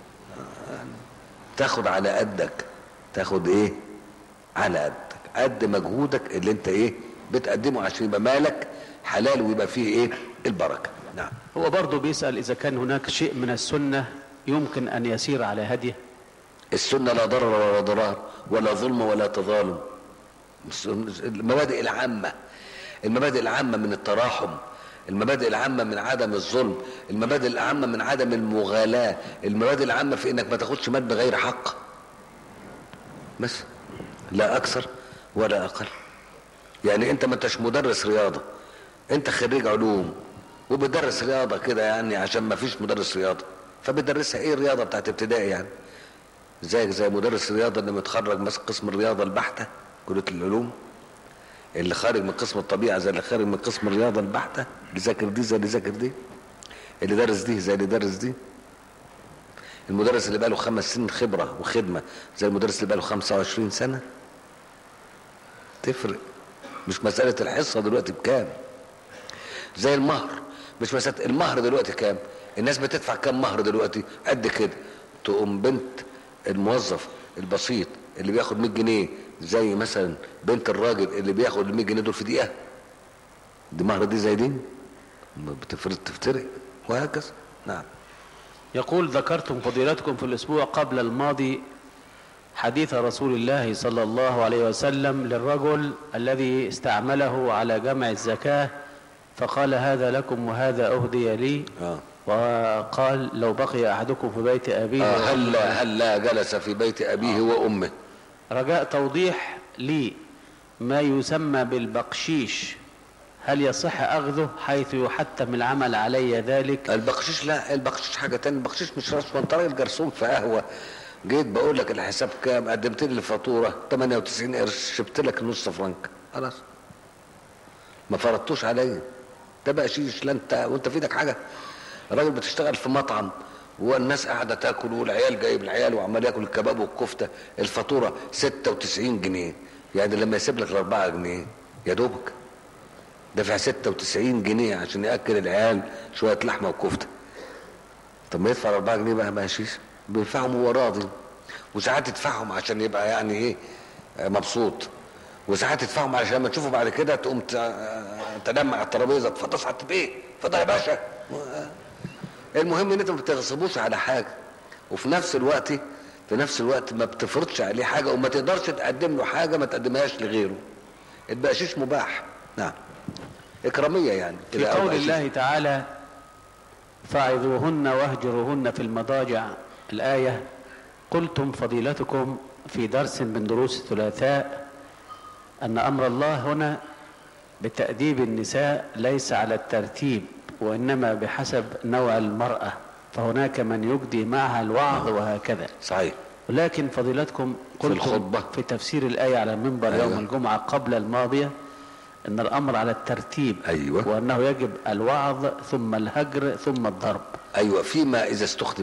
تاخد على قدك تاخد ايه؟ على قدك قد مجهودك اللي انت ايه؟ بتقدمه عشان يبقى مالك حلال ويبقى فيه ايه؟ البركه نعم هو برضه بيسأل إذا كان هناك شيء من السنة يمكن أن يسير على هديه السنه لا ضرر ولا ضرار ولا ظلم ولا تظالم المبادئ العامه المبادئ العامه من التراحم المبادئ العامه من عدم الظلم المبادئ العامه من عدم المغالاه المبادئ العامه في انك ما تاخدش مال بغير حق بس لا اكثر ولا اقل يعني انت ما انتش مدرس رياضه انت خريج علوم وبتدرس رياضه كده يعني عشان ما فيش مدرس رياضه فبتدرسها ايه الرياضه بتاعت ابتدائي يعني زيك زي مدرس الرياضه اللي متخرج ماسك قسم الرياضه البحته كليه العلوم اللي خارج من قسم الطبيعه زي اللي خارج من قسم الرياضه البحته اللي ذاكر دي زي اللي ذاكر دي اللي درس دي زي اللي درس دي المدرس اللي بقاله خمس سنين خبره وخدمه زي المدرس اللي بقاله 25 سنه تفرق مش مساله الحصه دلوقتي بكام زي المهر مش مساله المهر دلوقتي كام الناس بتدفع كام مهر دلوقتي قد كده تقوم بنت الموظف البسيط اللي بياخد 100 جنيه زي مثلا بنت الراجل اللي بياخد ال 100 جنيه دول في دقيقه دي مهر دي زي دي ما بتفرق تفترق وهكذا نعم يقول ذكرتم فضيلتكم في الأسبوع قبل الماضي حديث رسول الله صلى الله عليه وسلم للرجل الذي استعمله على جمع الزكاة فقال هذا لكم وهذا أهدي لي اه وقال لو بقي أحدكم في بيت أبيه آه وأمه هلا هلا جلس في بيت ابيه وامه رجاء توضيح لي ما يسمى بالبقشيش هل يصح أخذه حيث يحتم العمل علي ذلك البقشيش لا البقشيش حاجه تانية البقشيش مش رشوه انت راجل جرسون في قهوه جيت بقول لك الحساب كام قدمت لي الفاتوره 98 قرش شبت لك نص فرنك خلاص ما فرضتوش عليا ده بقشيش لا انت وانت في ايدك حاجه راجل بتشتغل في مطعم والناس قاعده تاكل والعيال جايب العيال وعمال ياكل الكباب والكفته الفاتوره 96 جنيه يعني لما يسيب لك ال 4 جنيه يا دوبك دافع 96 جنيه عشان ياكل العيال شويه لحمه وكفته طب ما يدفع 4 جنيه بقى ماشيش بيدفعهم وهو راضي وساعات يدفعهم عشان يبقى يعني ايه آه، مبسوط وساعات يدفعهم علشان لما تشوفه بعد كده تقوم ت- آه، تنام على الترابيزه اتفضل سعاده بيه اتفضل يا باشا آه. المهم ان انت ما بتغصبوش على حاجه وفي نفس الوقت في نفس الوقت ما بتفرضش عليه حاجه وما تقدرش تقدم له حاجه ما تقدمهاش لغيره البقشيش مباح نعم اكراميه يعني في كده أو قول بقشيش. الله تعالى فاعظوهن واهجروهن في المضاجع الآية قلتم فضيلتكم في درس من دروس الثلاثاء أن أمر الله هنا بتأديب النساء ليس على الترتيب وإنما بحسب نوع المرأة فهناك من يجدي معها الوعظ وهكذا صحيح ولكن فضيلتكم قلتم الخطبة. في تفسير الآية على المنبر أيوة. يوم الجمعة قبل الماضية أن الأمر على الترتيب أيوة. وأنه يجب الوعظ ثم الهجر ثم الضرب ايوه فيما اذا استخدم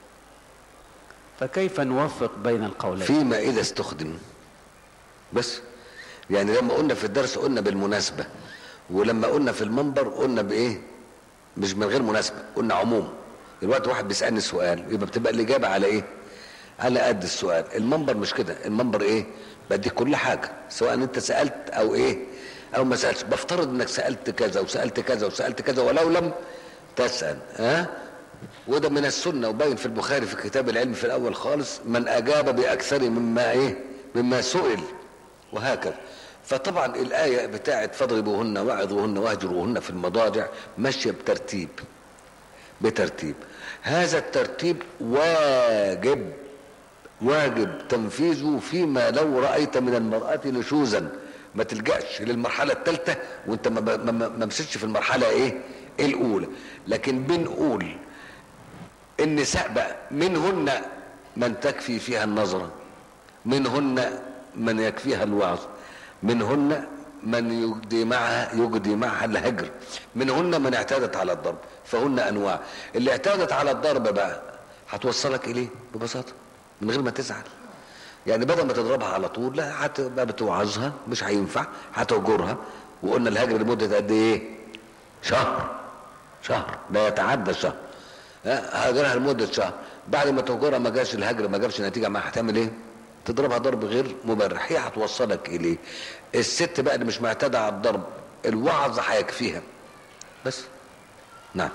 فكيف نوفق بين القولين فيما اذا استخدم بس يعني لما قلنا في الدرس قلنا بالمناسبة ولما قلنا في المنبر قلنا بايه مش من غير مناسبة قلنا عموم دلوقتي واحد بيسألني سؤال يبقى بتبقى الإجابة على ايه على قد السؤال المنبر مش كده المنبر ايه بدي كل حاجة سواء انت سألت او ايه او ما سألتش بفترض انك سألت كذا وسألت كذا وسألت كذا ولو لم تسأل ها وده من السنة وباين في البخاري في كتاب العلم في الأول خالص من أجاب بأكثر مما إيه مما سئل وهكذا فطبعا الآية بتاعت فاضربوهن واعظوهن واهجروهن في المضاجع ماشية بترتيب بترتيب هذا الترتيب واجب واجب تنفيذه فيما لو رأيت من المرأة نشوزا ما تلجأش للمرحلة الثالثة وانت ما, ما, ما, ما مشيتش في المرحلة ايه الاولى لكن بنقول النساء بقى منهن من تكفي فيها النظرة منهن من يكفيها الوعظ منهن من يجدي معها يجدي معها الهجر منهن من اعتادت على الضرب فهن انواع اللي اعتادت على الضرب بقى هتوصلك اليه ببساطه من غير ما تزعل يعني بدل ما تضربها على طول لا هتبقى بتوعظها مش هينفع هتهجرها وقلنا الهجر لمده قد ايه شهر شهر لا يتعدى شهر ها، هاجرها لمده شهر بعد ما تهجرها ما جاش الهجر ما جابش نتيجه معاها هتعمل ايه تضربها ضرب غير مبرح هي هتوصلك اليه الست بقى اللي مش معتاده على الضرب الوعظ هيكفيها بس نعم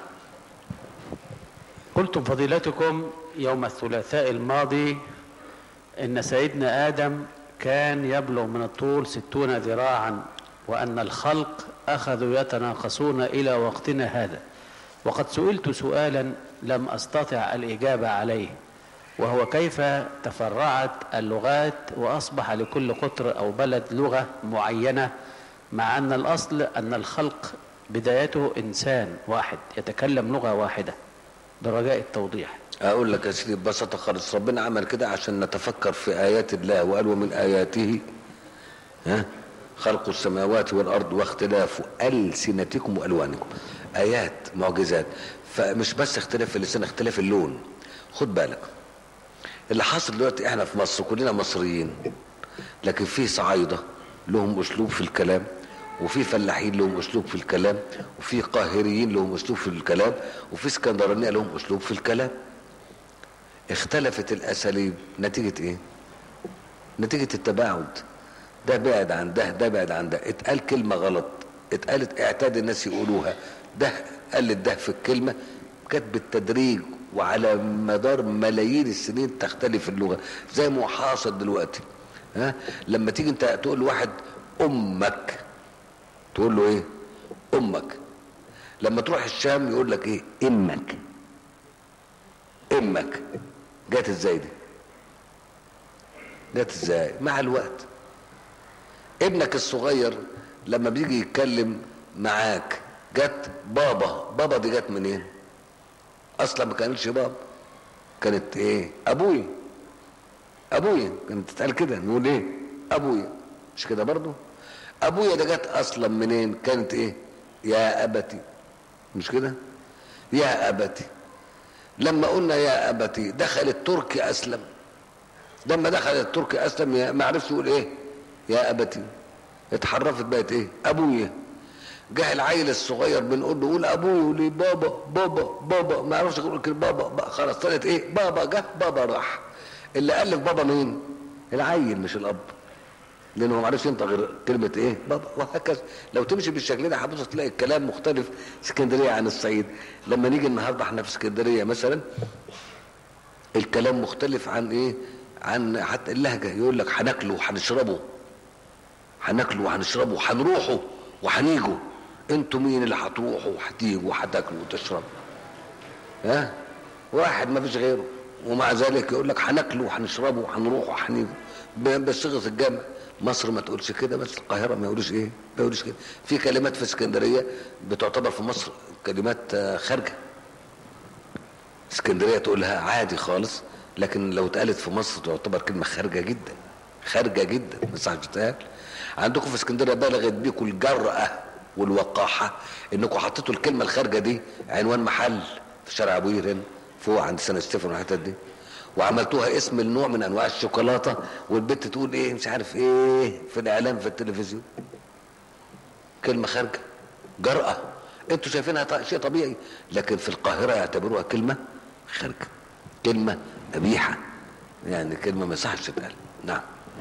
قلتم فضيلتكم يوم الثلاثاء الماضي إن سيدنا آدم كان يبلغ من الطول ستون ذراعا وأن الخلق أخذوا يتناقصون إلى وقتنا هذا وقد سئلت سؤالا لم أستطع الإجابة عليه وهو كيف تفرعت اللغات وأصبح لكل قطر أو بلد لغة معينة مع أن الأصل أن الخلق بدايته إنسان واحد يتكلم لغة واحدة برجاء التوضيح اقول لك يا سيدي ببساطه خالص ربنا عمل كده عشان نتفكر في ايات الله وقال ومن اياته ها خلق السماوات والارض واختلاف السنتكم والوانكم ايات معجزات فمش بس اختلاف اللسان اختلاف اللون خد بالك اللي حاصل دلوقتي احنا في مصر كلنا مصريين لكن في صعايده لهم اسلوب في الكلام وفي فلاحين لهم اسلوب في الكلام وفي قاهريين لهم اسلوب في الكلام وفي اسكندرانيه لهم اسلوب في الكلام اختلفت الاساليب نتيجه ايه نتيجه التباعد ده بعد عن ده ده بعد عن ده اتقال كلمه غلط اتقالت اعتاد الناس يقولوها ده قالت ده في الكلمه كانت بالتدريج وعلى مدار ملايين السنين تختلف اللغه زي ما هو حاصل دلوقتي ها لما تيجي انت تقول لواحد امك تقول له ايه امك لما تروح الشام يقول لك ايه امك امك جت ازاي دي جت ازاي مع الوقت ابنك الصغير لما بيجي يتكلم معاك جت بابا بابا دي جت منين اصلا ما كانتش بابا كانت ايه ابويا ابويا كانت تتقال كده نقول ايه ابويا مش كده برضو ابويا ده جت اصلا منين كانت ايه يا ابتي مش كده يا ابتي لما قلنا يا ابتي دخل التركي اسلم لما دخل التركي اسلم يا- ما عرفش يقول ايه يا ابتي اتحرفت بقت ايه ابويا جه العيل الصغير بنقول له قول ابويا يقول لي بابا بابا بابا ما يعرفش يقول كده بابا, بابا خلاص طلعت ايه بابا جه بابا راح اللي الف بابا مين العيل مش الاب لانه ما عرفش ينطق غير كلمه ايه بابا وهكذا لو تمشي بالشكل ده هتبص تلاقي الكلام مختلف اسكندريه عن الصعيد لما نيجي النهارده احنا في اسكندريه مثلا الكلام مختلف عن ايه عن حتى اللهجه يقول لك هناكله وهنشربه هناكله وهنشربه وهنروحوا وهنيجوا انتوا مين اللي هتروحوا وهتيجوا وهتاكلوا وتشربوا ها واحد ما فيش غيره ومع ذلك يقول لك هناكله وهنشربه وهنروح وهنيجوا ب- بصيغه الجمع مصر ما تقولش كده بس القاهره ما يقولوش ايه ما يقولوش كده في كلمات في اسكندريه بتعتبر في مصر كلمات آه، خارجه اسكندريه تقولها عادي خالص لكن لو اتقالت في مصر تعتبر كلمه خارجه جدا خارجه جدا ما يصحش تتقال عندكم في اسكندريه بلغت بيكم الجرأه والوقاحه انكم حطيتوا الكلمه الخارجه دي عنوان محل في شارع ابو قير هنا فوق عند سان ستيفن والحتت دي وعملتوها اسم النوع من انواع الشوكولاته والبت تقول ايه مش عارف ايه في الاعلام في التلفزيون كلمه خارجه جرأه انتوا شايفينها ط- شيء طبيعي لكن في القاهره يعتبروها كلمه خارجه كلمه قبيحه يعني كلمه ما يصحش تتقال نعم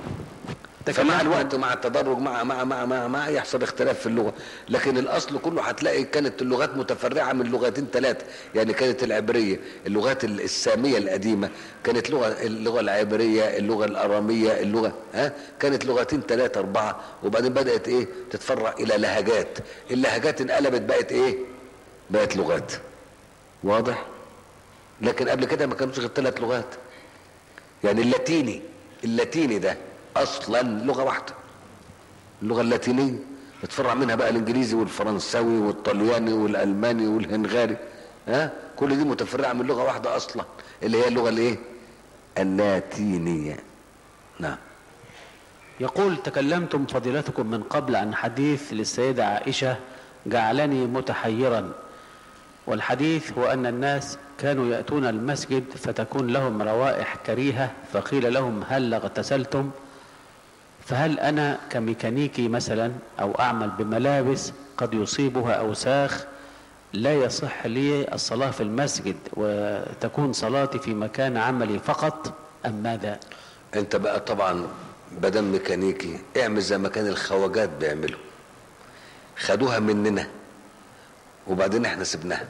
فمع الوقت مع التدرج مع مع مع مع, مع يحصل اختلاف في اللغه لكن الاصل كله هتلاقي كانت اللغات متفرعه من لغتين ثلاثه يعني كانت العبريه اللغات ال- الساميه القديمه كانت لغه اللغه العبريه اللغه الاراميه اللغه ها كانت لغتين ثلاثه اربعه وبعدين بدات ايه تتفرع الى لهجات اللهجات انقلبت بقت ايه بقت لغات واضح لكن قبل كده ما كانوش غير ثلاث لغات يعني اللاتيني اللاتيني ده اصلا لغه واحده اللغه اللاتينيه بتفرع منها بقى الانجليزي والفرنساوي والطلياني والالماني والهنغاري ها كل دي متفرعه من لغه واحده اصلا اللي هي اللغه الايه اللاتينيه نعم يقول تكلمتم فضيلتكم من قبل عن حديث للسيدة عائشة جعلني متحيرا والحديث هو أن الناس كانوا يأتون المسجد فتكون لهم روائح كريهة فقيل لهم هل اغتسلتم فهل أنا كميكانيكي مثلا أو أعمل بملابس قد يصيبها أوساخ لا يصح لي الصلاة في المسجد وتكون صلاتي في مكان عملي فقط أم ماذا؟ انت بقى طبعا بدل ميكانيكي اعمل زي ما كان الخواجات بيعملوا خدوها مننا وبعدين احنا سبناها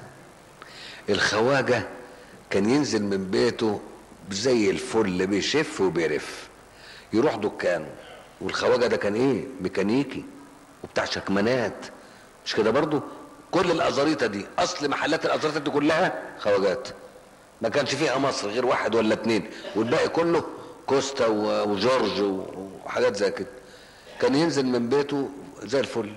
الخواجة كان ينزل من بيته زي الفل بيشف وبيرف يروح دكانه والخواجة ده كان ايه ميكانيكي وبتاع شكمانات مش كده برضو كل الازاريطه دي اصل محلات الازاريطه دي كلها خواجات ما كانش فيها مصر غير واحد ولا اتنين والباقي كله كوستا و- وجورج و- وحاجات زي كده كان ينزل من بيته زي الفل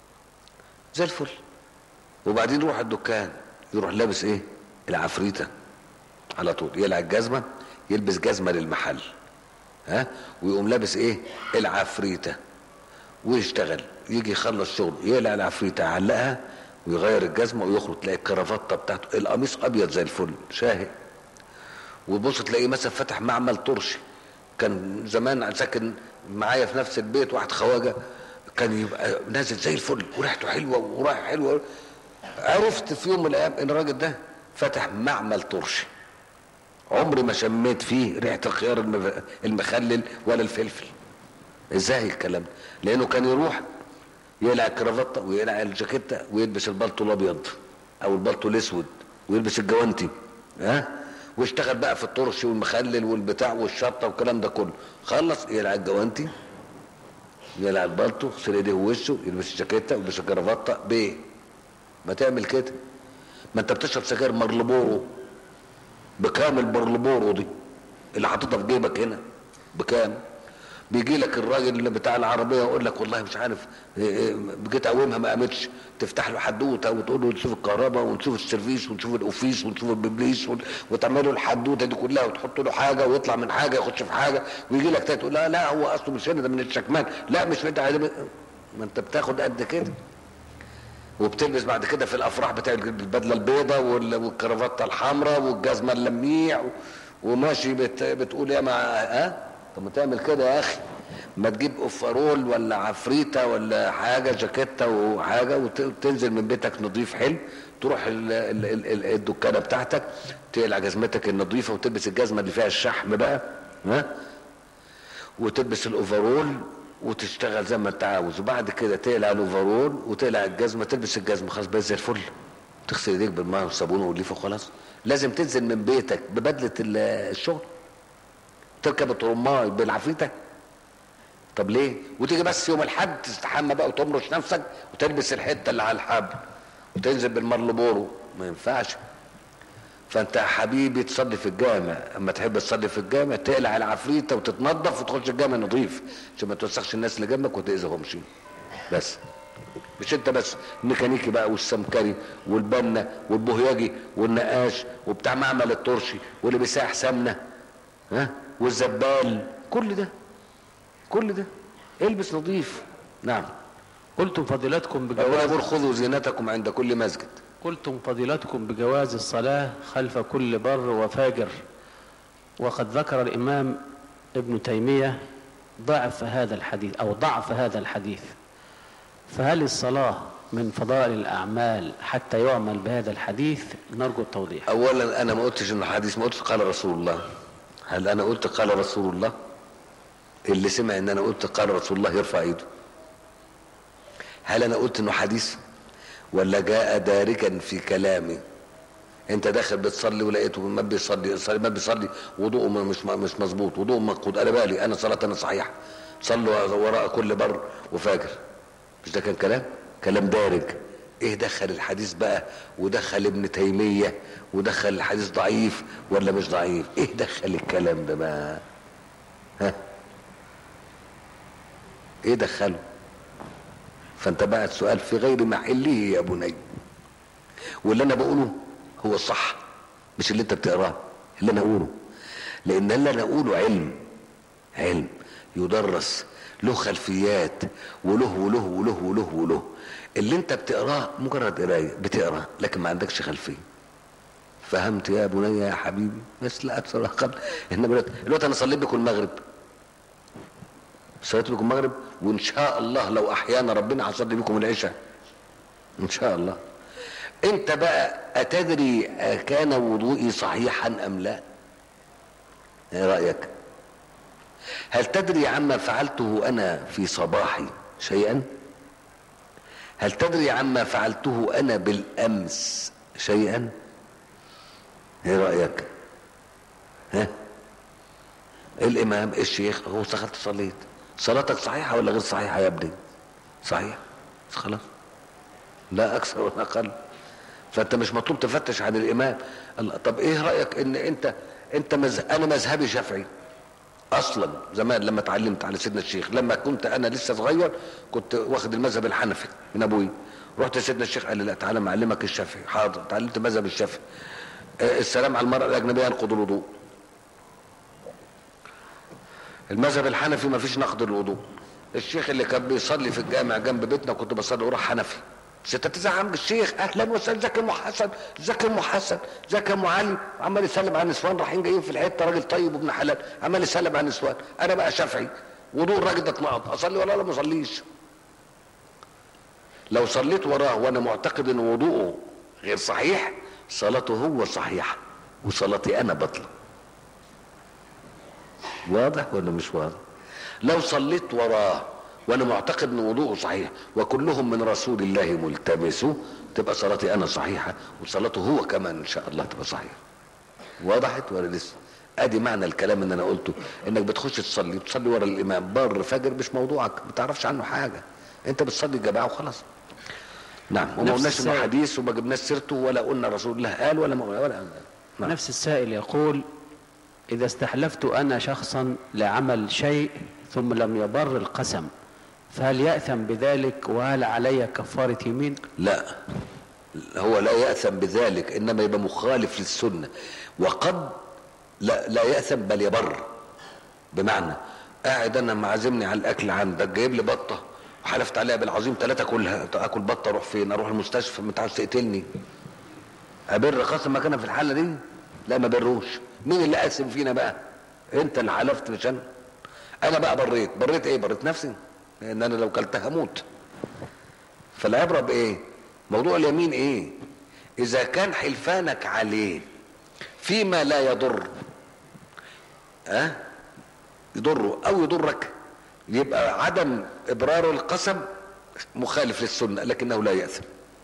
زي الفل وبعدين يروح الدكان يروح لابس ايه العفريته على طول يقلع الجزمه يلبس جزمه للمحل ها ويقوم لابس ايه العفريته ويشتغل يجي يخلص شغل يقلع العفريته يعلقها ويغير الجزمه ويخرج تلاقي الكرافته بتاعته القميص ابيض زي الفل شاهق وتبص تلاقيه مثلا فتح معمل طرشي كان زمان ساكن معايا في نفس البيت واحد خواجه كان يبقى نازل زي الفل وريحته حلوه ورايح حلوه عرفت في يوم من الايام ان الراجل ده فتح معمل طرشي عمري ما شميت فيه ريحه الخيار المف- المخلل ولا الفلفل ازاي الكلام ده لانه كان يروح يقلع الكرافته ويقلع الجاكيته ويلبس البلطو الابيض او البلطو الاسود ويلبس الجوانتي ها ويشتغل بقى في الطرش والمخلل والبتاع والشطه والكلام ده كله خلص يقلع الجوانتي يقلع البلطو يغسل ايديه ووشه يلبس الجاكيته ويلبس الكرافته بيه ما تعمل كده ما انت بتشرب سجاير مرلبورو بكام البرلبورو دي اللي حاططها في جيبك هنا بكام بيجي لك الراجل اللي بتاع العربيه ويقول لك والله مش عارف إيه إيه، جيت اقومها ما قامتش تفتح له حدوته وتقول له نشوف الكهرباء ونشوف السيرفيس ونشوف الاوفيس ونشوف الببليس ون- وتعمل له الحدوته دي كلها وتحط له حاجه ويطلع من حاجه يخش في حاجه ويجي لك تاني تقول لا لا هو اصله مش هنا ده من الشكمان لا مش من ده ده- ما انت بتاخد قد كده وبتلبس بعد كده في الافراح بتاع البدله البيضاء وال- والكرافته الحمراء والجزمه اللميع و- وماشي بت بتقول يا مع ها طب ما تعمل كده يا اخي ما تجيب اوفرول ولا عفريته ولا حاجه جاكيته وحاجه وت- وتنزل من بيتك نظيف حلو تروح ال- ال- ال- ال- الدكانه بتاعتك تقلع جزمتك النظيفه وتلبس الجزمه اللي فيها الشحم بقى ها وتلبس الاوفرول وتشتغل زي ما انت عاوز وبعد كده تقلع الاوفرول وتقلع الجزمه تلبس الجزمه خلاص بقى زي الفل تغسل ايديك بالماء والصابون والليفه وخلاص لازم تنزل من بيتك ببدله ال- الشغل تركب الطرماي بالعفريته طب ليه وتيجي بس يوم الحد تستحمى بقى وتمرش نفسك وتلبس الحته اللي على الحبل وتنزل بالمرلبورو ما ينفعش فانت يا حبيبي تصلي في الجامع اما تحب تصلي في الجامع تقلع العفريته وتتنظف وتخش الجامع نظيف عشان ما توسخش الناس اللي جنبك وتاذيهمش بس مش انت بس الميكانيكي بقى والسمكري والبنا والبهيجي والنقاش وبتاع معمل الطرشي واللي بيساح سمنه ها والزبال كل ده كل ده البس نظيف نعم قلتم فضيلتكم أولا بجواز يقول خذوا زينتكم عند كل مسجد قلتم فضيلتكم بجواز الصلاة خلف كل بر وفاجر وقد ذكر الإمام ابن تيمية ضعف هذا الحديث أو ضعف هذا الحديث فهل الصلاة من فضائل الأعمال حتى يعمل بهذا الحديث نرجو التوضيح اولا انا ما قلتش انه حديث ما قلتش قال رسول الله هل انا قلت قال رسول الله اللي سمع ان انا قلت قال رسول الله يرفع ايده هل انا قلت انه حديث ولا جاء دارجا في كلامي انت داخل بتصلي ولقيته ما بيصلي صلي ما بيصلي وضوءه مش مش مظبوط وضوءه منقود انا بالي انا صلاه انا صحيحه صلوا وراء كل بر وفاجر مش ده كان كلام كلام دارج ايه دخل الحديث بقى ودخل ابن تيميه ودخل الحديث ضعيف ولا مش ضعيف ايه دخل الكلام ده بقى ها ايه دخله فانت بقى السؤال في غير محله يا بني واللي انا بقوله هو الصح مش اللي انت بتقراه اللي انا اقوله لان اللي انا اقوله علم علم يدرس له خلفيات وله وله وله وله وله اللي انت بتقراه مجرد قرايه بتقرا لكن ما عندكش خلفيه فهمت يا بني يا حبيبي بس لا اكثر ولا اقل انما دلوقتي انا صليت بكم المغرب صليت بكم المغرب وان شاء الله لو احيانا ربنا هصلي بكم العشاء ان شاء الله انت بقى اتدري كان وضوئي صحيحا ام لا ايه رايك هل تدري عما فعلته انا في صباحي شيئا هل تدري عما فعلته انا بالامس شيئا ايه رايك ها الامام الشيخ هو دخلت صليت صلاتك صحيحه ولا غير صحيحه يا ابني صحيح خلاص لا اكثر ولا اقل فانت مش مطلوب تفتش عن الامام الله طب ايه رايك ان انت انت مز... انا مذهبي شافعي اصلا زمان لما اتعلمت على سيدنا الشيخ لما كنت انا لسه صغير كنت واخد المذهب الحنفي من ابوي رحت لسيدنا الشيخ قال لي لا تعالى معلمك الشافعي حاضر اتعلمت مذهب الشافعي آه، السلام على المرأة الأجنبية ينقض الوضوء المذهب الحنفي ما فيش نقض الوضوء الشيخ اللي كان بيصلي في الجامع جنب بيتنا كنت بصلي وراح حنفي ست تزعم الشيخ اهلا وسهلا ازيك يا ام حسن ازيك يا ام حسن ازيك يا ام علي عمال يسلم على النسوان رايحين جايين في الحته راجل طيب وابن حلال عمال يسلم على النسوان انا بقى شافعي وضوء الراجل ده اتنقض اصلي ولا لا ما اصليش لو صليت وراه وانا معتقد ان وضوءه غير صحيح صلاته هو صحيحه وصلاتي انا بطله واضح ولا مش واضح لو صليت وراه وانا معتقد ان وضوءه صحيح وكلهم من رسول الله ملتمس تبقى صلاتي انا صحيحه وصلاته هو كمان ان شاء الله تبقى صحيحه وضحت ولا لسه ادي معنى الكلام اللي انا قلته انك بتخش تصلي تصلي ورا الامام بر فجر مش موضوعك ما تعرفش عنه حاجه انت بتصلي الجماعه وخلاص نعم وما نفس قلناش انه السائل. حديث وما جبناش سيرته ولا قلنا رسول الله قال ولا ما ولا نعم. نفس السائل يقول إذا استحلفت أنا شخصا لعمل شيء ثم لم يبر القسم فهل يأثم بذلك وهل علي كفارة يمين لا هو لا يأثم بذلك إنما يبقى مخالف للسنة وقد لا, لا يأثم بل يبر بمعنى قاعد أنا معزمني على الأكل عندك جايب لي بطة وحلفت عليها بالعظيم ثلاثة أكلها أكل بطة أروح فين أروح المستشفى ما عاوز تقتلني أبر قسم مكانها في الحالة دي لا ما بروش مين اللي قاسم فينا بقى أنت اللي حلفت مش أنا أنا بقى بريت بريت إيه بريت نفسي لأن أنا لو كلتها هموت فالعبرة بإيه موضوع اليمين إيه إذا كان حلفانك عليه فيما لا يضر أه؟ يضره أو يضرك يبقى عدم إبرار القسم مخالف للسنة لكنه لا يأثم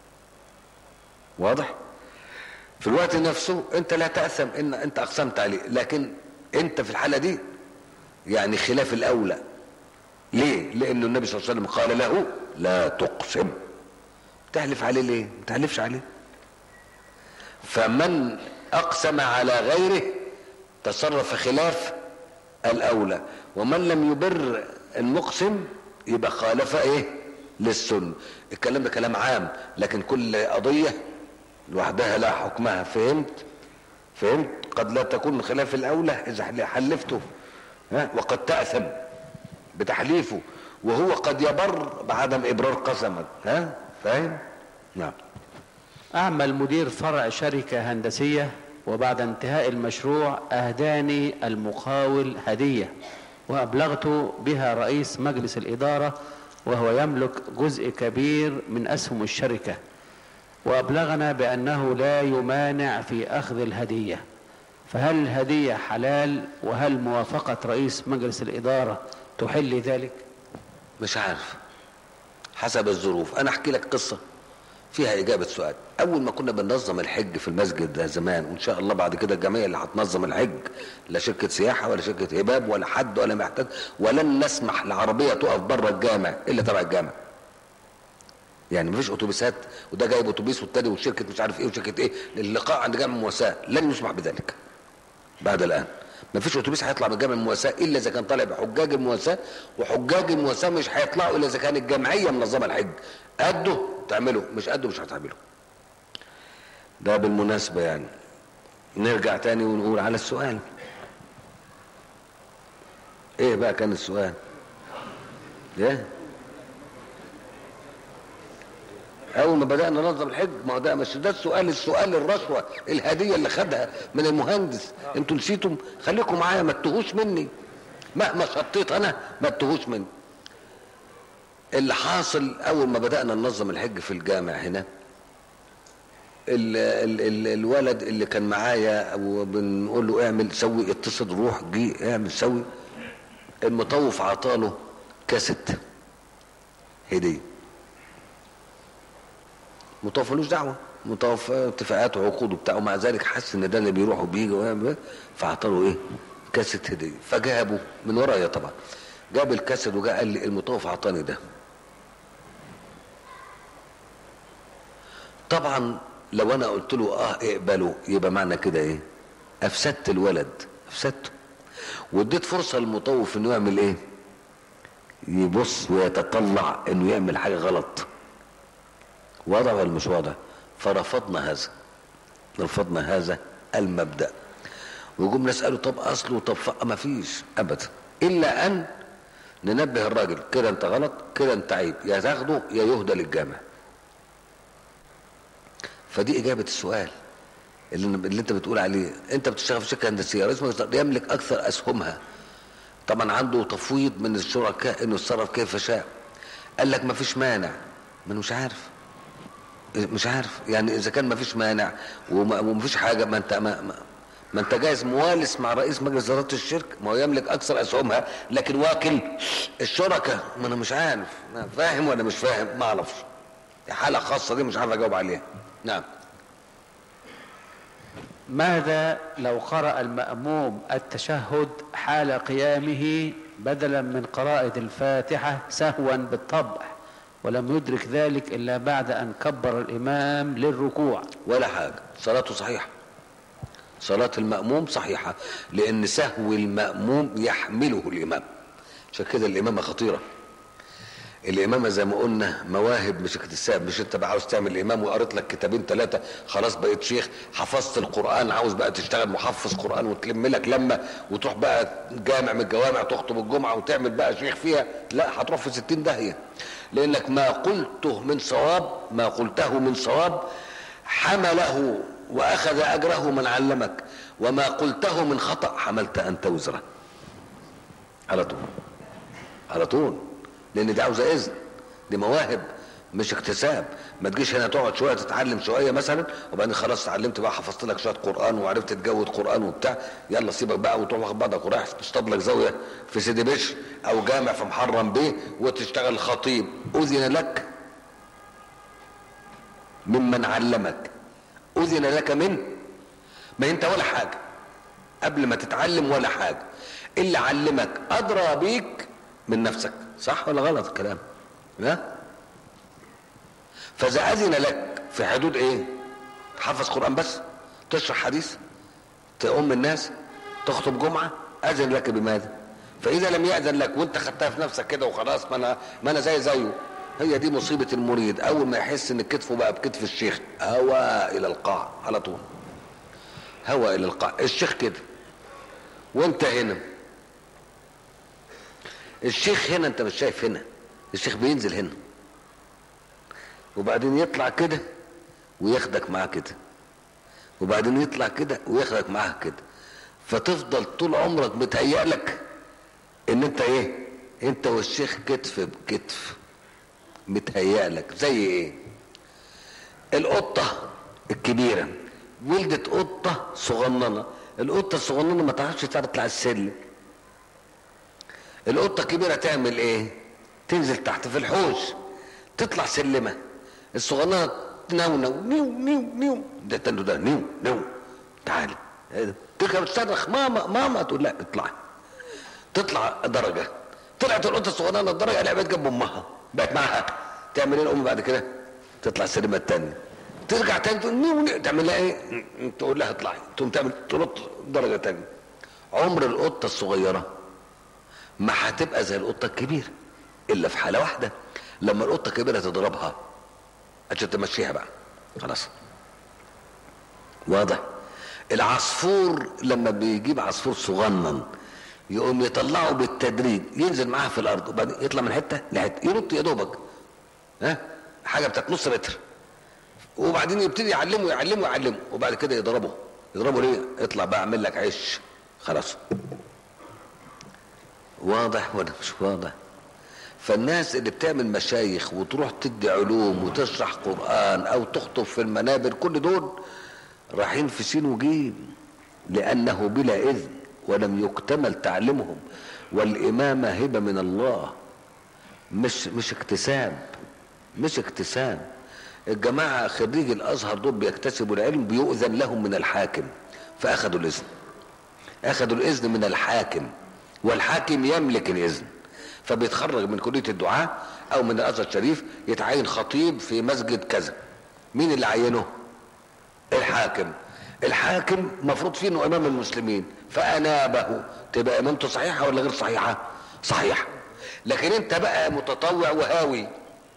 واضح في الوقت نفسه انت لا تأثم ان انت اقسمت عليه لكن انت في الحالة دي يعني خلاف الاولى ليه لانه النبي صلى الله عليه وسلم قال له لا تقسم تحلف عليه ليه ما تحلفش عليه فمن اقسم على غيره تصرف خلاف الاولى ومن لم يبر المقسم يبقى خالف ايه للسنه الكلام ده كلام عام لكن كل قضيه لوحدها لا حكمها فهمت فهمت قد لا تكون من خلاف الاولى اذا حلفته ها وقد تاثم بتحليفه وهو قد يبر بعدم ابرار قسمك ها فاهم نعم أعمل مدير فرع شركة هندسية وبعد انتهاء المشروع أهداني المقاول هدية وأبلغت بها رئيس مجلس الإدارة وهو يملك جزء كبير من أسهم الشركة وأبلغنا بأنه لا يمانع في أخذ الهدية فهل الهدية حلال وهل موافقة رئيس مجلس الإدارة تحل ذلك مش عارف حسب الظروف انا احكي لك قصه فيها اجابه سؤال اول ما كنا بننظم الحج في المسجد ده زمان وان شاء الله بعد كده الجمعيه اللي هتنظم الحج لا شركه سياحه ولا شركه هباب ولا حد ولا محتاج ولن نسمح لعربيه تقف بره الجامع الا تبع الجامع يعني مفيش اتوبيسات وده جايب اتوبيس والتاني وشركه مش عارف ايه وشركه ايه اللقاء عند جامع المواساه لن يسمح بذلك بعد الان مفيش اتوبيس هيطلع من جامع المواساه الا اذا كان طالع بحجاج المواساه وحجاج المواساه مش هيطلعوا الا اذا كان الجمعيه منظمه الحج قده تعمله مش قده مش هتعمله ده بالمناسبه يعني نرجع تاني ونقول على السؤال ايه بقى كان السؤال ايه اول ما بدانا ننظم الحج ما هو ده مش ده السؤال السؤال الرشوه الهديه اللي خدها من المهندس انتوا نسيتم خليكم معايا ما تتوهوش مني مهما شطيت انا ما تتوهوش مني اللي حاصل اول ما بدانا ننظم الحج في الجامع هنا ال ال ال الولد اللي كان معايا وبنقول له اعمل سوي اتصل روح جي اعمل سوي المطوف عطاله كاسيت هديه مطوف ملوش دعوه مطوف اتفاقات وعقود وبتاع ومع ذلك حس ان ده اللي بيروح وبيجي ويعمل فعطاله ايه كاسيت هديه فجابه من ورايا طبعا جاب الكاسيت وجاء قال لي المطوف عطاني ده طبعا لو انا قلت له اه اقبله يبقى معنى كده ايه افسدت الولد افسدته واديت فرصه للمطوف انه يعمل ايه يبص ويتطلع انه يعمل حاجه غلط وضع ولا مش وضع فرفضنا هذا رفضنا هذا المبدا وجم نساله طب اصله طب ما فيش ابدا الا ان ننبه الراجل كده انت غلط كده انت عيب يا تاخده يا يهدى للجامع فدي اجابه السؤال اللي, اللي انت بتقول عليه انت بتشتغل في شركه هندسيه رئيس يملك اكثر اسهمها طبعا عنده تفويض من الشركاء انه يتصرف كيف شاء قال لك ما فيش مانع ما انا مش عارف مش عارف يعني اذا كان ما فيش مانع وما فيش حاجه ما انت ما, ما, ما انت جايز موالس مع رئيس مجلس اداره الشركه ما هو يملك اكثر اسهمها لكن واكل الشركاء ما انا مش عارف أنا فاهم ولا مش فاهم ما اعرفش حاله خاصه دي مش عارف اجاوب عليها نعم ماذا لو قرأ المأموم التشهد حال قيامه بدلا من قراءة الفاتحة سهوا بالطبع ولم يدرك ذلك إلا بعد أن كبر الإمام للركوع ولا حاجه صلاته صحيحه صلاه الماموم صحيحه لان سهو الماموم يحمله الامام عشان كده الامامه خطيره الامامه زي ما قلنا مواهب مش اكتساب مش انت بقى عاوز تعمل امام وقريت لك كتابين ثلاثه خلاص بقيت شيخ حفظت القران عاوز بقى تشتغل محفظ قران وتلم لك لمه وتروح بقى جامع من الجوامع تخطب الجمعه وتعمل بقى شيخ فيها لا هتروح في ستين داهيه لانك ما قلته من صواب ما قلته من صواب حمله واخذ اجره من علمك وما قلته من خطا حملت انت وزره على طول على طول لان دي عاوزه اذن دي مواهب مش اكتساب ما تجيش هنا تقعد شويه تتعلم شويه مثلا وبعدين خلاص اتعلمت بقى حفظت لك شويه قران وعرفت تجود قران وبتاع يلا سيبك بقى وتروح واخد بعضك ورايح تصطاد لك زاويه في سيدي بشر او جامع في محرم بيه وتشتغل خطيب اذن لك ممن علمك اذن لك من ما انت ولا حاجه قبل ما تتعلم ولا حاجه اللي علمك ادرى بيك من نفسك صح ولا غلط الكلام ها فاذا اذن لك في حدود ايه تحفظ قران بس تشرح حديث تؤم الناس تخطب جمعه اذن لك بماذا فاذا لم ياذن لك وانت خدتها في نفسك كده وخلاص ما انا ما انا زي زيه هي دي مصيبه المريد اول ما يحس ان كتفه بقى بكتف الشيخ هوى الى القاع على طول هوى الى القاع الشيخ كده وانت هنا الشيخ هنا انت مش شايف هنا الشيخ بينزل هنا وبعدين يطلع كده وياخدك معاه كده وبعدين يطلع كده وياخدك معاه كده فتفضل طول عمرك متهيألك ان انت ايه انت والشيخ كتف بكتف متهيألك زي ايه القطة الكبيرة ولدت قطة صغننة القطة الصغننة ما تعرفش تطلع السلم القطة الكبيرة تعمل ايه تنزل تحت في الحوش تطلع سلمة الصغننة تنونو نيو نيو نيو ده تنو ده نيو نيو تعالي تركب تصرخ ماما ماما تقول لا اطلعي تطلع درجة طلعت القطة الصغننة الدرجة لعبت جنب امها بقت معاها تعمل ايه الام بعد كده تطلع السلمة التانية ترجع تاني تقول نيو نيو تعمل لها ايه تقول لها اطلعي تقوم تعمل تنط درجة تانية عمر القطة الصغيرة ما هتبقى زي القطة الكبيرة إلا في حالة واحدة لما القطة الكبيرة تضربها عشان تمشيها بقى خلاص واضح العصفور لما بيجيب عصفور صغنن يقوم يطلعه بالتدريج ينزل معاها في الارض وبعدين يطلع من حته لحته ينط يا دوبك ها حاجه بتاعت نص متر وبعدين يبتدي يعلمه يعلمه يعلمه وبعد كده يضربه يضربه ليه يطلع بقى اعمل لك عيش خلاص واضح ولا مش واضح فالناس اللي بتعمل مشايخ وتروح تدي علوم وتشرح قرآن او تخطب في المنابر كل دول رايحين في سين وجيم لانه بلا اذن ولم يكتمل تعليمهم والامامة هبة من الله مش مش اكتساب مش اكتساب الجماعة خريج الازهر دول بيكتسبوا العلم بيؤذن لهم من الحاكم فاخذوا الاذن اخذوا الاذن من الحاكم والحاكم يملك الاذن فبيتخرج من كليه الدعاء او من الازهر الشريف يتعين خطيب في مسجد كذا مين اللي عينه الحاكم الحاكم مفروض فيه انه امام المسلمين فانابه تبقى امامته صحيحه ولا غير صحيحه صحيحه لكن انت بقى متطوع وهاوي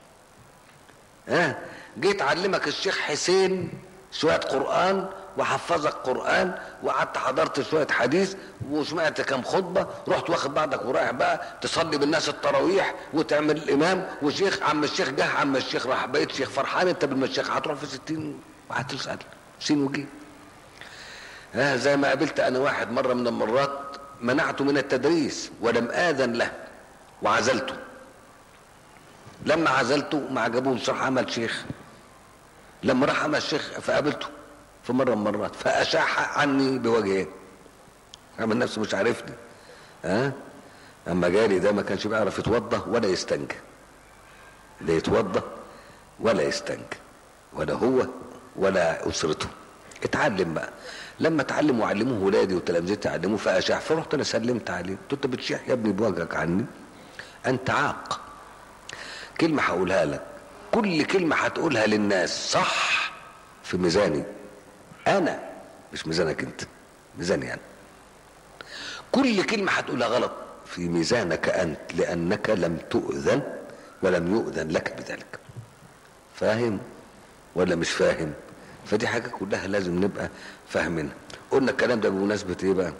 ها جيت علمك الشيخ حسين شويه قران وحفظك قرآن وقعدت حضرت شوية حديث وسمعت كم خطبة رحت واخد بعضك ورايح بقى تصلي بالناس التراويح وتعمل الإمام وشيخ عم الشيخ جه عم الشيخ راح بقيت شيخ فرحان انت بالمشيخ هتروح في ستين وهتسأل سين وجيم ها زي ما قابلت انا واحد مرة من المرات منعته من التدريس ولم آذن له وعزلته لما عزلته ما عجبوش راح عمل شيخ لما راح عمل شيخ فقابلته في مرة من المرات فأشاح عني بوجهه عمل نفسه مش عارفني ها أما جالي ده ما كانش بيعرف يتوضى ولا يستنجى لا يتوضى ولا يستنجى ولا هو ولا أسرته اتعلم بقى لما اتعلم وعلموه ولادي وتلامذتي علموه فأشاح فرحت أنا سلمت عليه قلت أنت بتشيح يا ابني بوجهك عني أنت عاق كلمة هقولها لك كل كلمة هتقولها للناس صح في ميزاني انا مش ميزانك انت ميزاني انا كل كلمة هتقولها غلط في ميزانك انت لانك لم تؤذن ولم يؤذن لك بذلك فاهم ولا مش فاهم فدي حاجة كلها لازم نبقى فاهمينها قلنا الكلام ده بمناسبة ايه بقى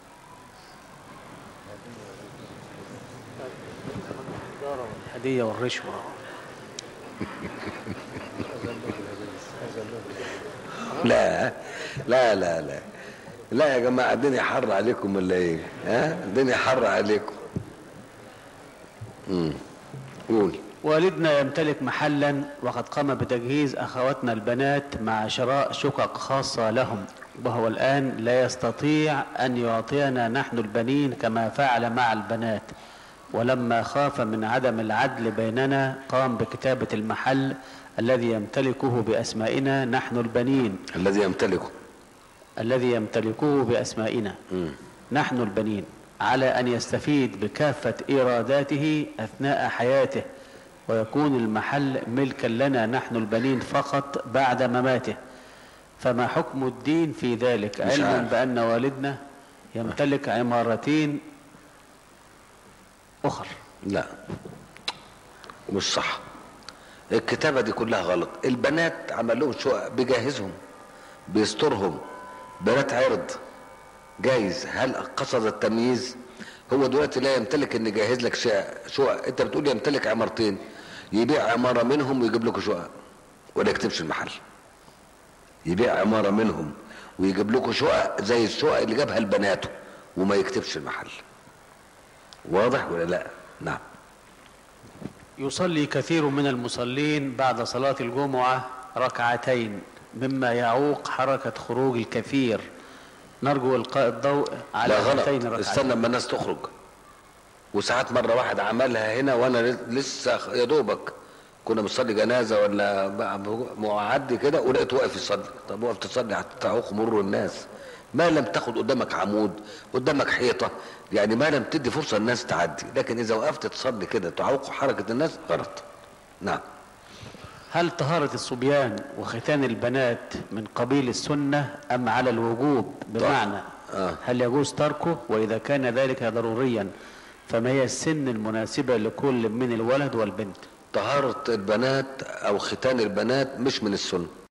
الهدية والرشوة لا لا لا لا لا يا جماعة الدنيا حر عليكم ولا ايه ها الدنيا حر عليكم امم قول والدنا يمتلك محلا وقد قام بتجهيز أخواتنا البنات مع شراء شقق خاصة لهم وهو الآن لا يستطيع أن يعطينا نحن البنين كما فعل مع البنات ولما خاف من عدم العدل بيننا قام بكتابة المحل الذي يمتلكه بأسمائنا نحن البنين الذي يمتلكه الذي يمتلكه بأسمائنا مم. نحن البنين على أن يستفيد بكافة إيراداته أثناء حياته ويكون المحل ملكا لنا نحن البنين فقط بعد مماته فما حكم الدين في ذلك مش علما عارف. بأن والدنا يمتلك عمارتين أخر لا مش صح الكتابة دي كلها غلط البنات عمل لهم شقق بيجهزهم بيسترهم بنات عرض جايز هل قصد التمييز هو دلوقتي لا يمتلك ان يجهز لك شقق شقق انت بتقول يمتلك عمارتين يبيع عماره منهم ويجيب لكم شقق ولا يكتبش المحل يبيع عماره منهم ويجيب لكم شقق زي الشقق اللي جابها لبناته وما يكتبش المحل واضح ولا لا نعم يصلي كثير من المصلين بعد صلاة الجمعة ركعتين مما يعوق حركة خروج الكثير نرجو إلقاء الضوء على لا غلط هاتين الركعتين استنى اما الناس تخرج وساعات مرة واحد عملها هنا وانا لسه يا دوبك كنا بنصلي جنازة ولا معدي كده ولقيته واقف يصلي طب وقف تصلي هتعوق مرور الناس ما لم تاخد قدامك عمود قدامك حيطة يعني ما لم تدي فرصة الناس تعدي لكن اذا وقفت تصلي كده تعوق حركة الناس غلط نعم هل طهارة الصبيان وختان البنات من قبيل السنة أم على الوجوب بمعنى آه. هل يجوز تركه وإذا كان ذلك ضروريا فما هي السن المناسبة لكل من الولد والبنت طهارة البنات او ختان البنات مش من السنة